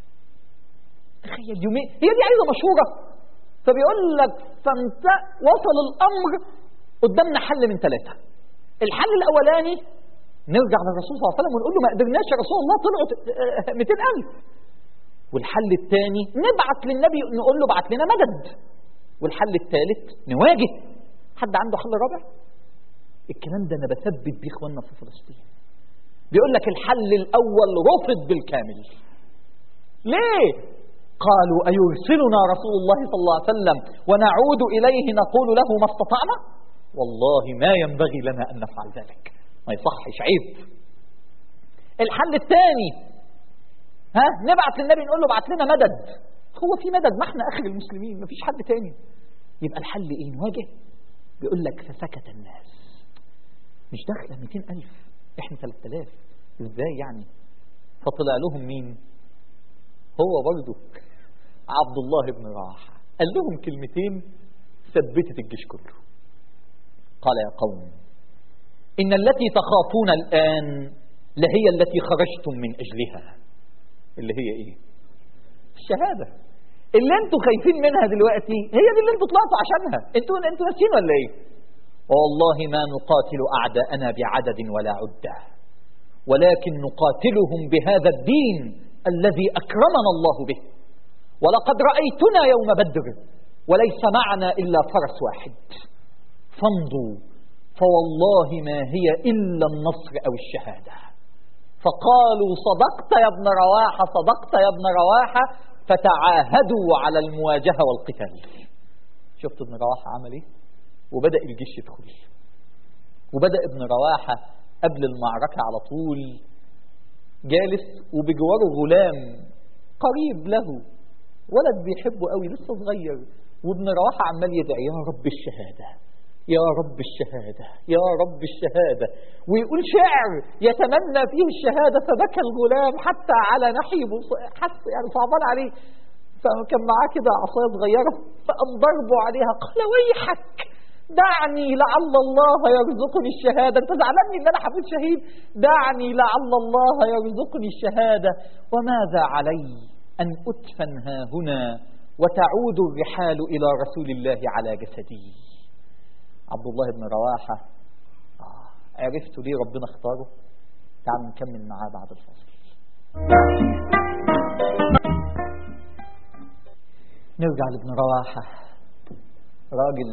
تخيل يومين هي دي عايزة مشورة فبيقول لك فانت وصل الأمر قدامنا حل من ثلاثة الحل الأولاني نرجع للرسول صلى الله عليه وسلم ونقول له ما قدرناش يا رسول الله طلعوا 200000 والحل الثاني نبعت للنبي نقول له بعت لنا مدد والحل الثالث نواجه حد عنده حل رابع الكلام ده انا بثبت بيه اخواننا في فلسطين بيقول لك الحل الاول رفض بالكامل ليه قالوا أيرسلنا رسول الله صلى الله عليه وسلم ونعود إليه نقول له ما استطعنا والله ما ينبغي لنا أن نفعل ذلك ما يصحش عيب الحل الثاني ها نبعت للنبي نقول له بعت لنا مدد هو في مدد ما احنا اخر المسلمين ما فيش حد تاني يبقى الحل ايه نواجه بيقول لك فسكت الناس مش داخله 200 ألف احنا 3000 ازاي يعني فطلع لهم مين هو برضه عبد الله بن رواحه قال لهم كلمتين ثبتت الجيش كله قال يا قوم إن التي تخافون الآن لهي التي خرجتم من أجلها اللي هي إيه الشهادة اللي انتوا خايفين منها دلوقتي هي دي اللي انتوا طلعتوا عشانها انتوا انتوا ناسيين ولا ايه والله ما نقاتل أعداءنا بعدد ولا عدة ولكن نقاتلهم بهذا الدين الذي أكرمنا الله به ولقد رأيتنا يوم بدر وليس معنا إلا فرس واحد فامضوا فوالله ما هي إلا النصر أو الشهادة فقالوا صدقت يا ابن رواحة صدقت يا ابن رواحة فتعاهدوا على المواجهة والقتال شفت ابن رواحة عمل ايه وبدأ الجيش يدخل وبدأ ابن رواحة قبل المعركة على طول جالس وبجواره غلام قريب له ولد بيحبه قوي لسه صغير وابن رواحة عمال يدعي يا رب الشهادة يا رب الشهادة يا رب الشهادة ويقول شعر يتمنى فيه الشهادة فبكى الغلام حتى على نحيبه حس يعني صعبان عليه فكان معاه كده عصاية صغيرة فقام ضربه عليها قال ويحك دعني لعل الله يرزقني الشهادة انت زعلاني ان انا حفيد شهيد دعني لعل الله يرزقني الشهادة وماذا علي ان ادفن ها هنا وتعود الرحال الى رسول الله على جسدي عبد الله بن رواحة آه. عرفتوا ليه ربنا اختاره تعالوا نكمل معاه بعد الفصل نرجع لابن رواحة راجل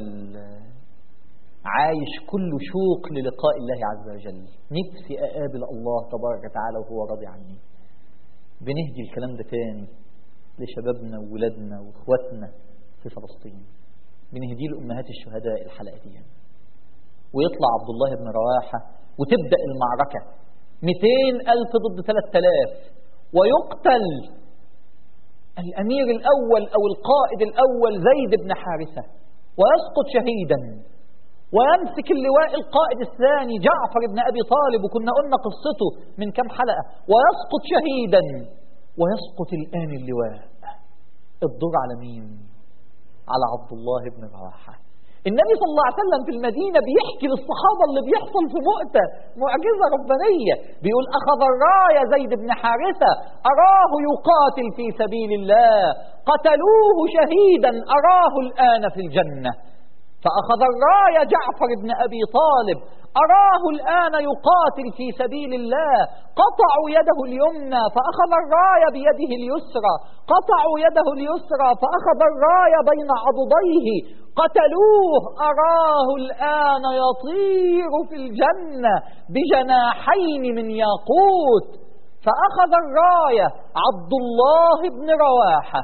عايش كل شوق للقاء الله عز وجل نفسي أقابل الله تبارك وتعالى وهو راضي عني بنهدي الكلام ده تاني لشبابنا وولادنا واخواتنا في فلسطين بنهديه لأمهات الشهداء الحلقة دي ويطلع عبد الله بن رواحة وتبدأ المعركة 200 ألف ضد 3000 ويقتل الأمير الأول أو القائد الأول زيد بن حارثة ويسقط شهيدا ويمسك اللواء القائد الثاني جعفر بن أبي طالب وكنا قلنا قصته من كم حلقة ويسقط شهيدا ويسقط الآن اللواء الدور على مين على عبد الله بن رواحة النبي صلى الله عليه وسلم في المدينة بيحكي للصحابة اللي بيحصل في مؤتة معجزة ربانية بيقول أخذ الراية زيد بن حارثة أراه يقاتل في سبيل الله قتلوه شهيدا أراه الآن في الجنة فأخذ الراية جعفر بن أبي طالب أراه الآن يقاتل في سبيل الله قطعوا يده اليمنى فأخذ الراية بيده اليسرى قطعوا يده اليسرى فأخذ الراية بين عضديه قتلوه أراه الآن يطير في الجنة بجناحين من ياقوت فأخذ الراية عبد الله بن رواحة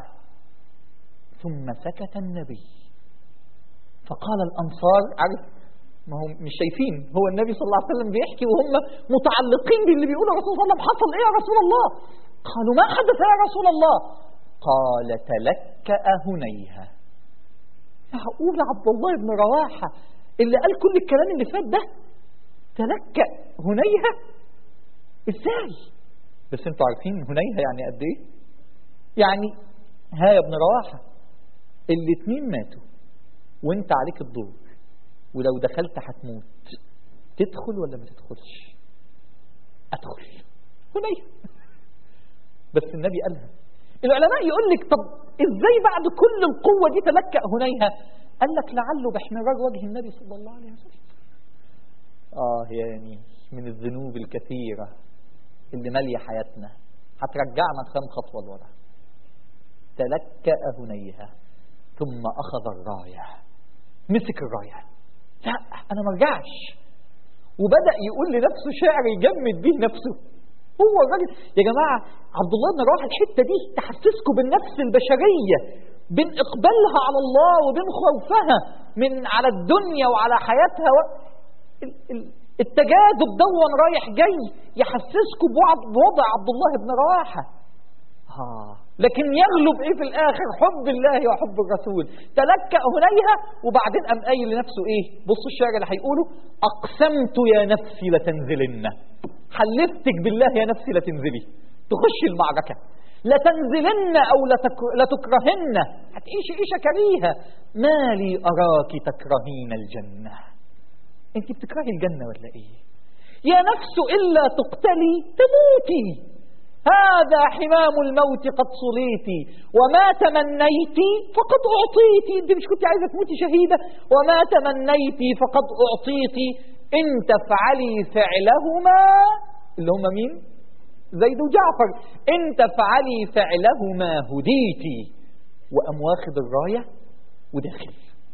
ثم سكت النبي فقال الأنصار عارف ما هم مش شايفين هو النبي صلى الله عليه وسلم بيحكي وهم متعلقين باللي بيقوله الرسول صلى الله عليه وسلم حصل ايه يا رسول الله قالوا ما حدث يا رسول الله قال تلكأ هنيها معقول عبد الله بن رواحة اللي قال كل الكلام اللي فات ده تلكأ هنيها ازاي بس انتوا عارفين هنيها يعني قد ايه يعني ها يا ابن رواحة الاتنين ماتوا وانت عليك الدور ولو دخلت هتموت تدخل ولا ما تدخلش ادخل هنيها بس النبي قالها العلماء يقول لك طب ازاي بعد كل القوة دي تلكأ هنيها قال لك لعله باحمرار وجه النبي صلى الله عليه وسلم اه يعني من الذنوب الكثيرة اللي مالية حياتنا هترجعنا كام خطوة لورا تلكأ هنيها ثم أخذ الراية مسك الراية لا أنا ما رجعش وبدأ يقول لنفسه شعر يجمد به نفسه هو الراجل يا جماعة عبد الله بن رواحة الحتة دي تحسسكم بالنفس البشرية بين إقبالها على الله وبين خوفها من على الدنيا وعلى حياتها و... التجاذب دون رايح جاي يحسسكم بوضع عبد الله بن رواحة آه. لكن يغلب ايه في الاخر حب الله وحب الرسول تلكأ هنيها وبعدين قام قايل لنفسه ايه بصوا الشعر اللي هيقوله اقسمت يا نفسي لتنزلن حلفتك بالله يا نفسي لتنزلي تخش المعركة لتنزلن او لتك... لتكرهن هتعيشي عيشة كريهة ما لي اراك تكرهين الجنة انت بتكرهي الجنة ولا ايه يا نفس الا تقتلي تموتي هذا حمام الموت قد صليتي وما تمنيتي فقد أعطيتي أنت مش كنت عايزة تموتي شهيدة وما تمنيتي فقد أعطيتي إن تفعلي فعلهما اللي هم مين زيد وجعفر إن تفعلي فعلهما هديتي وأم واخد الراية وداخل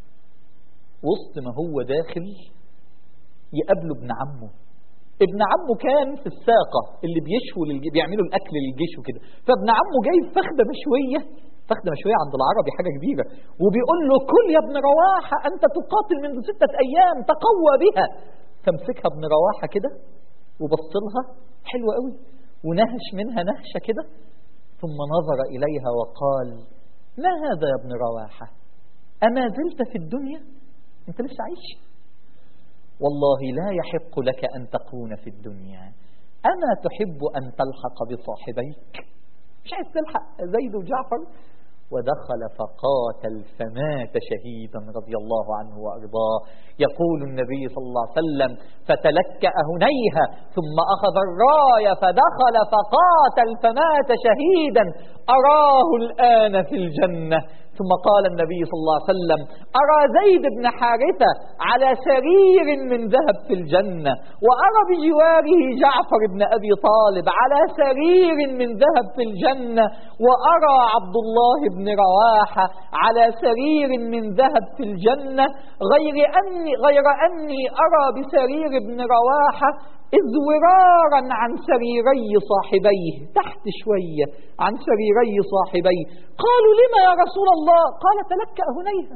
وسط ما هو داخل يقابله ابن عمه ابن عمه كان في الساقة اللي بيشووا للج... بيعملوا الأكل للجيش وكده فابن عمه جايب فخدة مشوية فخدة مشوية عند العربي حاجة كبيرة وبيقول له كل يا ابن رواحة أنت تقاتل منذ ستة أيام تقوى بها فامسكها ابن رواحة كده وبص لها حلوة قوي ونهش منها نهشة كده ثم نظر إليها وقال ما هذا يا ابن رواحة أما زلت في الدنيا أنت لسه عايش والله لا يحق لك أن تكون في الدنيا أما تحب أن تلحق بصاحبيك مش عايز تلحق زيد وجعفر ودخل فقاتل فمات شهيدا رضي الله عنه وأرضاه يقول النبي صلى الله عليه وسلم فتلكأ هنيها ثم أخذ الراية فدخل فقاتل فمات شهيدا أراه الآن في الجنة ثم قال النبي صلى الله عليه وسلم أرى زيد بن حارثة على سرير من ذهب في الجنة وأرى بجواره جعفر بن أبي طالب على سرير من ذهب في الجنة وأرى عبد الله بن رواحة على سرير من ذهب في الجنة غير أني, غير أني أرى بسرير ابن رواحة ازورارا عن سريري صاحبيه تحت شوية عن سريري صاحبيه قالوا لما يا رسول الله قال تلكأ هنيها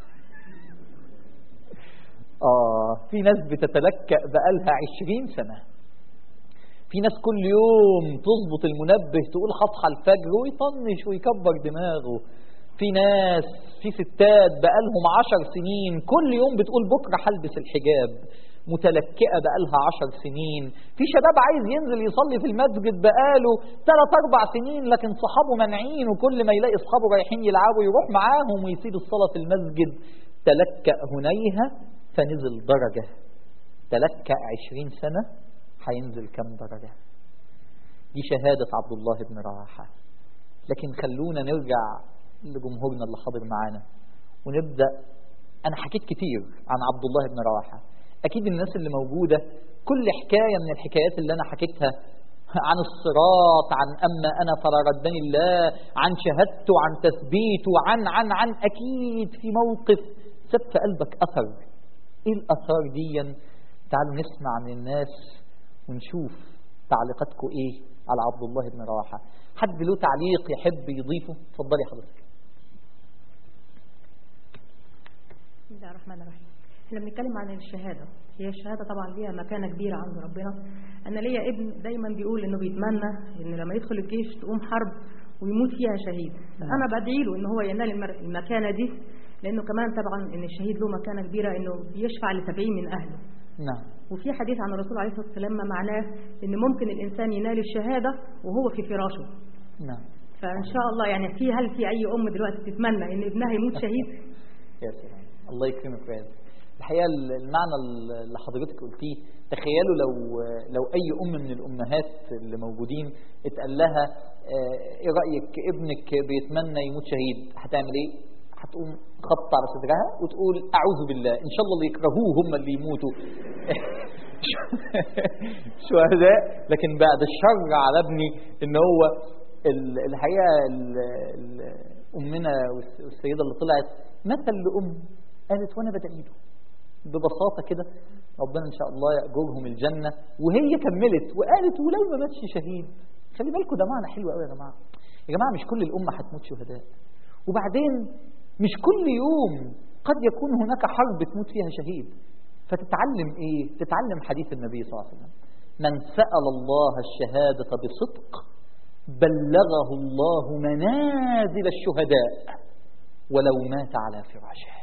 آه في ناس بتتلكأ بقالها عشرين سنة في ناس كل يوم تظبط المنبه تقول هصحى الفجر ويطنش ويكبر دماغه في ناس في ستات بقالهم عشر سنين كل يوم بتقول بكرة هلبس الحجاب متلكئة بقالها عشر سنين في شباب عايز ينزل يصلي في المسجد بقاله ثلاث أربع سنين لكن صحابه منعين وكل ما يلاقي أصحابه رايحين يلعبوا يروح معاهم ويسيب الصلاة في المسجد تلكأ هنيها فنزل درجة تلكأ عشرين سنة هينزل كم درجة دي شهادة عبد الله بن رواحة لكن خلونا نرجع لجمهورنا اللي حاضر معانا ونبدأ أنا حكيت كتير عن عبد الله بن رواحة أكيد الناس اللي موجودة كل حكاية من الحكايات اللي أنا حكيتها عن الصراط عن أما أنا فردني الله عن شهادته عن تثبيته عن عن عن أكيد في موقف ساب في قلبك أثر إيه الأثار دي تعالوا نسمع من الناس ونشوف تعليقاتكم إيه على عبد الله بن رواحة حد له تعليق يحب يضيفه اتفضلي حضرتك بسم الله الرحمن الرحيم احنا بنتكلم عن الشهادة هي الشهادة طبعا ليها مكانة كبيرة عند ربنا أنا ليا ابن دايما بيقول إنه بيتمنى إن لما يدخل الجيش تقوم حرب ويموت فيها شهيد أنا بدعي له إن هو ينال المر- المكانة دي لأنه كمان طبعا إن الشهيد له مكانة كبيرة إنه يشفع لسبعين من أهله نعم وفي حديث عن الرسول عليه الصلاة والسلام ما معناه إن ممكن الإنسان ينال الشهادة وهو في فراشه نعم فإن شاء الله يعني في هل في أي أم دلوقتي تتمنى إن ابنها يموت شهيد يا سلام الله يكرمك يا عز. الحقيقه المعنى اللي حضرتك قلتيه تخيلوا لو لو اي ام من الامهات اللي موجودين اتقال لها آه، ايه رايك ابنك بيتمنى يموت شهيد هتعمل ايه؟ هتقوم خبط على صدرها وتقول اعوذ بالله ان شاء الله اللي يكرهوه هم اللي يموتوا شهداء لكن بعد الشر على ابني ان هو ال- الحقيقه ال- ال- امنا والس- والسيده اللي طلعت مثل لام قالت وانا بدعي له ببساطه كده ربنا ان شاء الله ياجرهم الجنه وهي كملت وقالت ولو ما ماتش شهيد خلي بالكم ده معنى حلو قوي يا جماعه يا جماعه مش كل الامه هتموت شهداء وبعدين مش كل يوم قد يكون هناك حرب تموت فيها شهيد فتتعلم ايه تتعلم حديث النبي صلى الله عليه وسلم من سأل الله الشهادة بصدق بلغه الله منازل الشهداء ولو مات على فراشه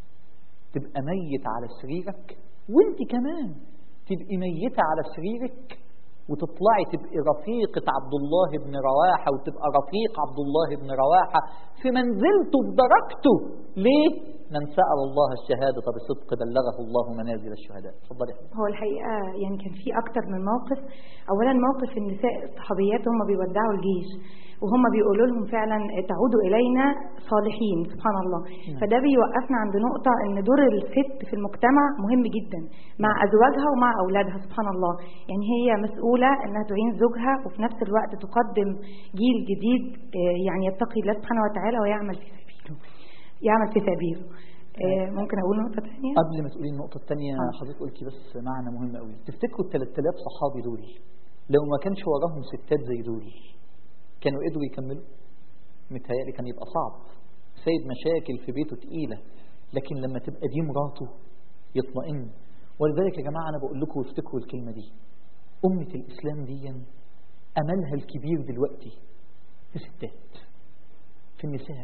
تبقى ميت على سريرك وانت كمان تبقي ميتة على سريرك وتطلعي تبقي رفيقة عبد الله بن رواحة وتبقى رفيق عبد الله بن رواحة في منزلته في درجته ليه؟ من سأل الله الشهادة بصدق بلغه الله منازل الشهداء اتفضلي يا حبيبي. هو الحقيقة يعني كان في أكتر من موقف أولا موقف النساء الصحابيات هم بيودعوا الجيش وهم بيقولوا لهم فعلا تعودوا إلينا صالحين سبحان الله فده بيوقفنا عند نقطة إن دور الست في المجتمع مهم جدا مع أزواجها ومع أولادها سبحان الله يعني هي مسؤولة إنها تعين زوجها وفي نفس الوقت تقدم جيل جديد آه، يعني يتقي الله سبحانه وتعالى ويعمل في سبيله يعمل في سبيله آه، ممكن أقول نقطة ثانية قبل ما تقولي النقطة الثانية آه. حضرتك قلتي بس معنى مهم قوي تفتكروا ال 3000 صحابي دول لو ما كانش وراهم ستات زي دول كانوا قدروا يكملوا متهيألي كان يبقى صعب سيد مشاكل في بيته تقيلة لكن لما تبقى دي مراته يطمئن ولذلك يا جماعة أنا بقول لكم افتكروا الكلمة دي أمة الإسلام دي أملها الكبير دلوقتي في ستات في النساء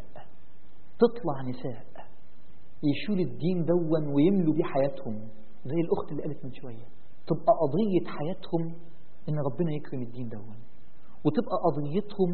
تطلع نساء يشيلوا الدين دون ويملوا بيه حياتهم زي الأخت اللي قالت من شوية تبقى قضية حياتهم إن ربنا يكرم الدين دون وتبقى قضيتهم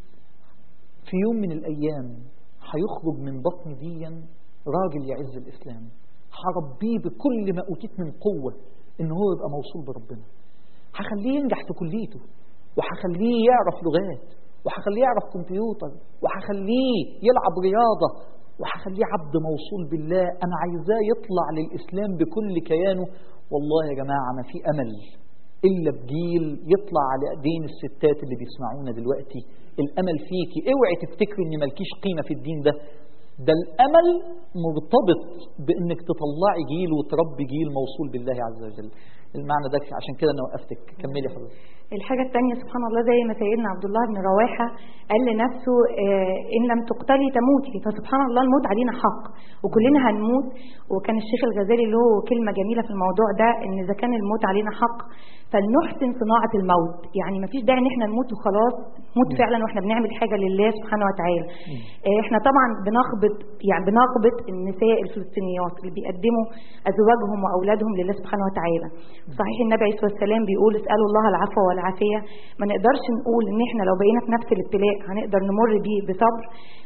في يوم من الأيام هيخرج من بطن ديا راجل يعز الإسلام هربيه بكل ما أوتيت من قوة إن هو يبقى موصول بربنا هخليه ينجح في كليته وهخليه يعرف لغات وهخليه يعرف كمبيوتر وهخليه يلعب رياضة وهخليه عبد موصول بالله أنا عايزاه يطلع للإسلام بكل كيانه والله يا جماعة ما في أمل إلا بجيل يطلع على أيدين الستات اللي بيسمعونا دلوقتي الأمل فيكي اوعي تفتكري إن مالكيش قيمة في الدين ده ده الأمل مرتبط بإنك تطلعي جيل وتربي جيل موصول بالله عز وجل المعنى ده عشان كده أنا وقفتك كملي حضرتك الحاجة الثانية سبحان الله زي ما سيدنا عبد الله بن رواحة قال لنفسه آه، إن لم تقتلي تموتي فسبحان الله الموت علينا حق وكلنا هنموت وكان الشيخ الغزالي له كلمة جميلة في الموضوع ده إن إذا كان الموت علينا حق فلنحسن صناعة الموت يعني ما فيش داعي إن إحنا نموت وخلاص نموت فعلا وإحنا بنعمل حاجة لله سبحانه وتعالى آه، إحنا طبعا بنغبط يعني بنغبط النساء الفلسطينيات اللي بيقدموا أزواجهم وأولادهم لله سبحانه وتعالى صحيح النبي عليه الصلاة والسلام بيقول اسألوا الله العفو والعافية ما نقدرش نقول إن إحنا لو بقينا في نفس الابتلاء هنقدر نمر بيه بصبر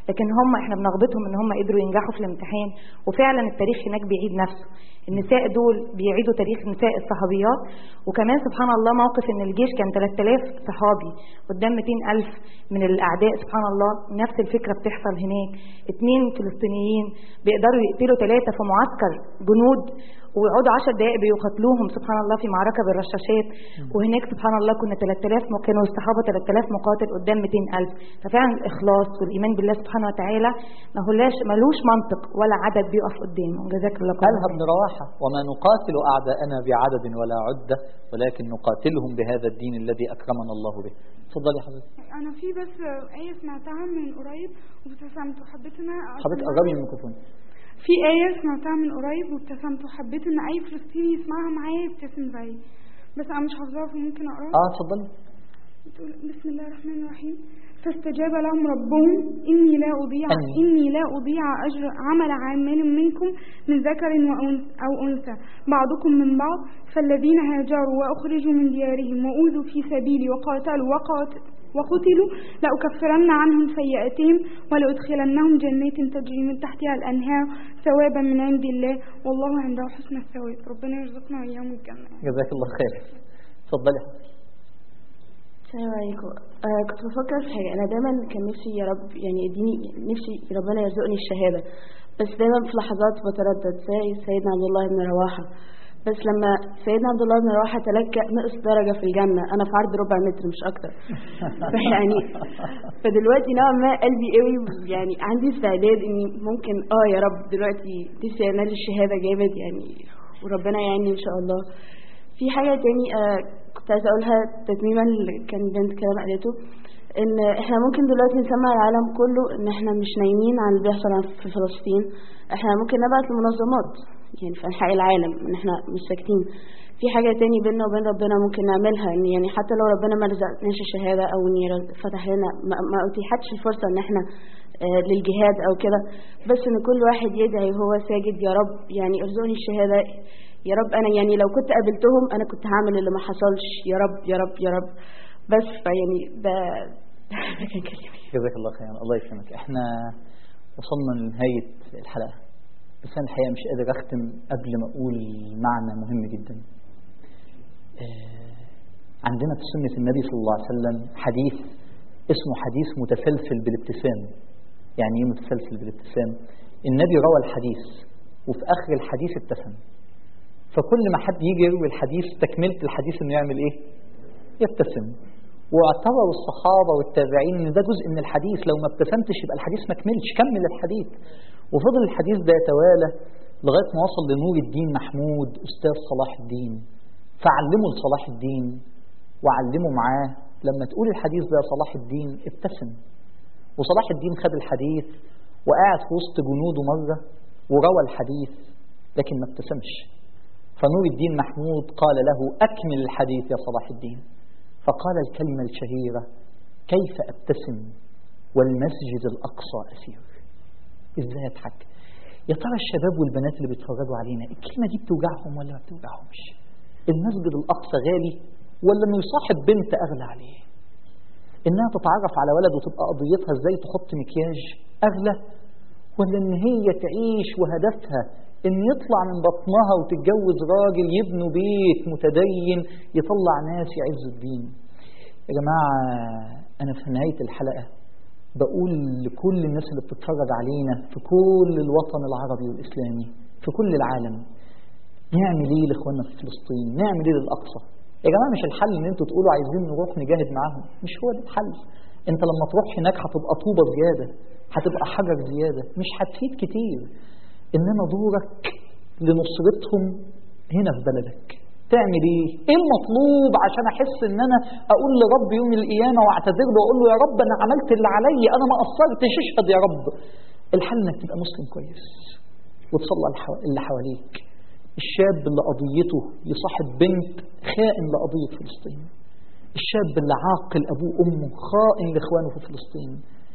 لكن هم احنا بنغبطهم ان هم قدروا ينجحوا في الامتحان وفعلا التاريخ هناك بيعيد نفسه النساء دول بيعيدوا تاريخ نساء الصحابيات وكمان سبحان الله موقف ان الجيش كان 3000 صحابي قدام 200000 من الاعداء سبحان الله نفس الفكره بتحصل هناك اتنين فلسطينيين بيقدروا يقتلوا ثلاثه في معسكر جنود ويقعدوا 10 دقائق بيقاتلوهم سبحان الله في معركه بالرشاشات وهناك سبحان الله كنا 3000 م- كانوا الصحابه 3000 مقاتل قدام 200000 ففعلا الاخلاص والايمان بالله سبحانه وتعالى ما هولاش ملوش منطق ولا عدد بيقف قدامه جزاك الله خير قالها ابن رواحة وما نقاتل أعداءنا بعدد ولا عدة ولكن نقاتلهم بهذا الدين الذي أكرمنا الله به تفضلي حضرتك انا في بس آية سمعتها من قريب وابتسمت وحبيت ان أنا حضرتك قربي من الميكروفون في آية سمعتها من قريب وابتسمت وحبيت ان اي فلسطيني يسمعها معايا يبتسم زيي بس انا مش حافظاها فممكن اقراها اه اتفضلي بتقول بسم الله الرحمن الرحيم فاستجاب لهم ربهم إني لا أضيع أني. إني لا أضيع أجر عمل عامل منكم من ذكر وأنثى أو أنثى بعضكم من بعض فالذين هاجروا وأخرجوا من ديارهم وأوذوا في سبيلي وقاتلوا وقات وقتلوا لأكفرن عنهم سيئاتهم ولأدخلنهم جنات تجري من تحتها الأنهار ثوابا من عند الله والله عنده حسن الثواب ربنا يرزقنا وإياهم الجنة جزاك الله خير اتفضلي حضرتك السلام عليكم آه كنت بفكر في حاجة أنا دايما كان نفسي يا رب يعني اديني نفسي ربنا يرزقني الشهادة بس دايما في لحظات بتردد زي سيدنا عبد الله بن رواحة بس لما سيدنا عبد الله بن رواحة تلقى نقص درجة في الجنة أنا في عرض ربع متر مش أكتر فيعني فدلوقتي نوعا ما قلبي قوي يعني عندي استعداد إني ممكن آه يا رب دلوقتي نفسي أنال الشهادة جامد يعني وربنا يعني إن شاء الله في حاجة تاني آه كنت عايزة أقولها تتميما اللي كان بنت كلام قالته إن إحنا ممكن دلوقتي نسمع العالم كله إن إحنا مش نايمين عن اللي بيحصل في فلسطين إحنا ممكن نبعت لمنظمات يعني في أنحاء العالم إن إحنا مش ساكتين في حاجة تاني بيننا وبين ربنا ممكن نعملها إن يعني حتى لو ربنا ما رزقناش الشهادة أو إن يرز- فتح لنا ما, ما أتيحتش الفرصة إن إحنا آه للجهاد أو كده بس إن كل واحد يدعي وهو ساجد يا رب يعني ارزقني الشهادة يا رب انا يعني لو كنت قابلتهم انا كنت هعمل اللي ما حصلش يا رب يا رب يا رب بس فيعني ده ده كان كلامي جزاك الله خير الله يكرمك احنا وصلنا لنهاية الحلقة بس أنا الحقيقة مش قادر أختم قبل ما أقول معنى مهم جدا آه، عندنا في سنة النبي صلى الله عليه وسلم حديث اسمه حديث متسلسل بالابتسام يعني ايه متسلسل بالابتسام النبي روى الحديث وفي آخر الحديث ابتسم فكل ما حد يجي يروي الحديث تكملة الحديث انه يعمل ايه يبتسم واعتبروا الصحابة والتابعين ان ده جزء من الحديث لو ما ابتسمتش يبقى الحديث ما كملش كمل الحديث وفضل الحديث ده يتوالى لغاية ما وصل لنور الدين محمود أستاذ صلاح الدين فعلموا لصلاح الدين وعلموا معاه لما تقول الحديث ده يا صلاح الدين ابتسم وصلاح الدين خد الحديث وقعد في وسط جنوده مرة وروى الحديث لكن ما ابتسمش فنور الدين محمود قال له أكمل الحديث يا صلاح الدين فقال الكلمة الشهيرة كيف أبتسم والمسجد الأقصى أسير إزاي أضحك يا ترى الشباب والبنات اللي بيتفرجوا علينا الكلمة دي بتوجعهم ولا ما بتوجعهمش المسجد الأقصى غالي ولا إنه يصاحب بنت أغلى عليه إنها تتعرف على ولد وتبقى قضيتها إزاي تحط مكياج أغلى ولا إن هي تعيش وهدفها إن يطلع من بطنها وتتجوز راجل يبنوا بيت متدين يطلع ناس يعزوا الدين يا جماعة أنا في نهاية الحلقة بقول لكل الناس اللي بتتفرج علينا في كل الوطن العربي والإسلامي في كل العالم نعمل ايه لاخواننا في فلسطين نعمل ايه للاقصى يا جماعه مش الحل ان انتوا تقولوا عايزين نروح نجاهد معاهم مش هو ده الحل انت لما تروح هناك هتبقى طوبه زياده هتبقى حجر زياده مش هتفيد كتير انما دورك لنصرتهم هنا في بلدك تعمل ايه ايه المطلوب عشان احس ان انا اقول لرب يوم القيامه واعتذر له واقول له يا رب انا عملت اللي عليا انا ما قصرتش اشهد يا رب الحل انك تبقى مسلم كويس وتصلى الحو- اللي حواليك الشاب اللي قضيته يصاحب بنت خائن لقضية فلسطين الشاب اللي عاقل أبوه وأمه خائن لإخوانه في فلسطين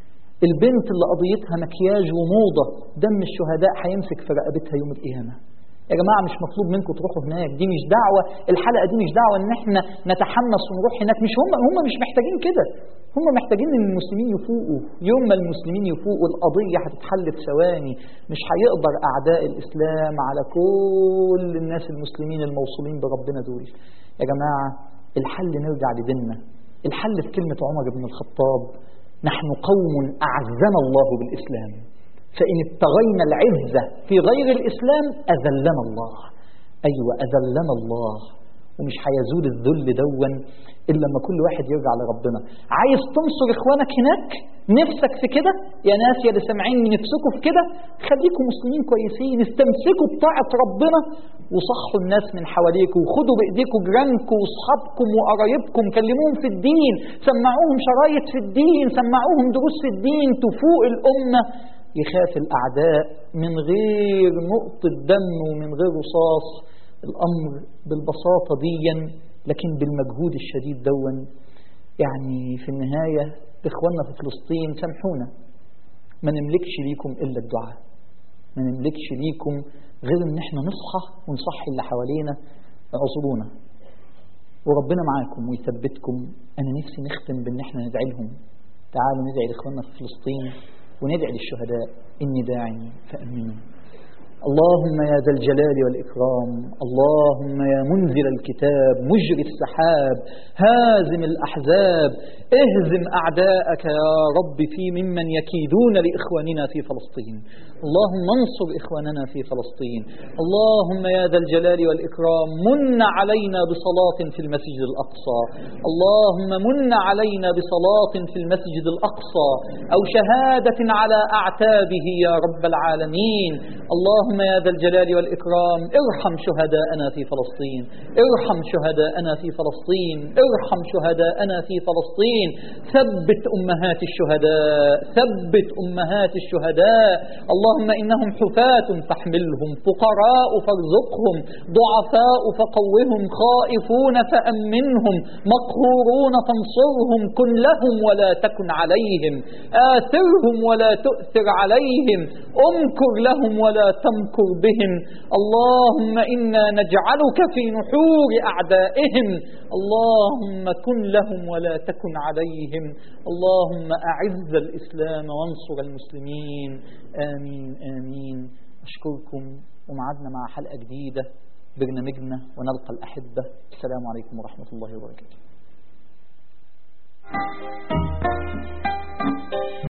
البنت اللي قضيتها مكياج وموضة دم الشهداء هيمسك في رقبتها يوم القيامة يا جماعة مش مطلوب منكم تروحوا هناك دي مش دعوة الحلقة دي مش دعوة ان احنا نتحمس ونروح هناك مش هم هم مش محتاجين كده هم محتاجين ان المسلمين يفوقوا يوم ما المسلمين يفوقوا القضية هتتحل في ثواني مش هيقدر أعداء الإسلام على كل الناس المسلمين الموصولين بربنا دول يا جماعة الحل نرجع لديننا الحل في كلمة عمر بن الخطاب نحن قوم أعزنا الله بالإسلام فإن ابتغينا العزة في غير الإسلام أذلنا الله أيوة أذلنا الله ومش هيزول الذل دون إلا لما كل واحد يرجع لربنا عايز تنصر إخوانك هناك نفسك في كده يا ناس يا اللي سامعين نفسكم في كده خليكم مسلمين كويسين استمسكوا بطاعة ربنا وصحوا الناس من حواليكم وخدوا بإيديكم جيرانكم وأصحابكم وقرايبكم كلموهم في الدين سمعوهم شرايط في الدين سمعوهم دروس في الدين تفوق الأمة يخاف الأعداء من غير نقطة دم ومن غير رصاص الأمر بالبساطة ديا لكن بالمجهود الشديد دون يعني في النهاية إخواننا في فلسطين سامحونا ما نملكش ليكم إلا الدعاء ما نملكش ليكم غير إن إحنا نصحى ونصحي اللي حوالينا اعذرونا وربنا معاكم ويثبتكم أنا نفسي نختم بإن إحنا ندعي لهم تعالوا ندعي لإخواننا في فلسطين وندعي للشهداء إني داع فأمنوا اللهم يا ذا الجلال والإكرام اللهم يا منزل الكتاب مجري السحاب هازم الأحزاب اهزم أعداءك يا رب في ممن يكيدون لإخواننا في فلسطين اللهم انصر إخواننا في فلسطين اللهم يا ذا الجلال والإكرام من علينا بصلاة في المسجد الأقصى اللهم من علينا بصلاة في المسجد الأقصى أو شهادة على أعتابه يا رب العالمين اللهم يا ذا الجلال والإكرام ارحم شهداءنا في فلسطين ارحم شهداءنا في فلسطين ارحم شهداءنا في فلسطين ثبت أمهات الشهداء ثبت أمهات الشهداء اللهم إنهم حفاة فاحملهم فقراء فارزقهم ضعفاء فقوهم خائفون فأمنهم مقهورون فانصرهم كن لهم ولا تكن عليهم آثرهم ولا تؤثر عليهم أمكر لهم ولا تمكر بهم اللهم إنا نجعلك في نحور أعدائهم اللهم كن لهم ولا تكن عليهم اللهم أعز الإسلام وانصر المسلمين آمين آمين أشكركم ومعدنا مع حلقة جديدة برنامجنا ونلقى الأحبة السلام عليكم ورحمة الله وبركاته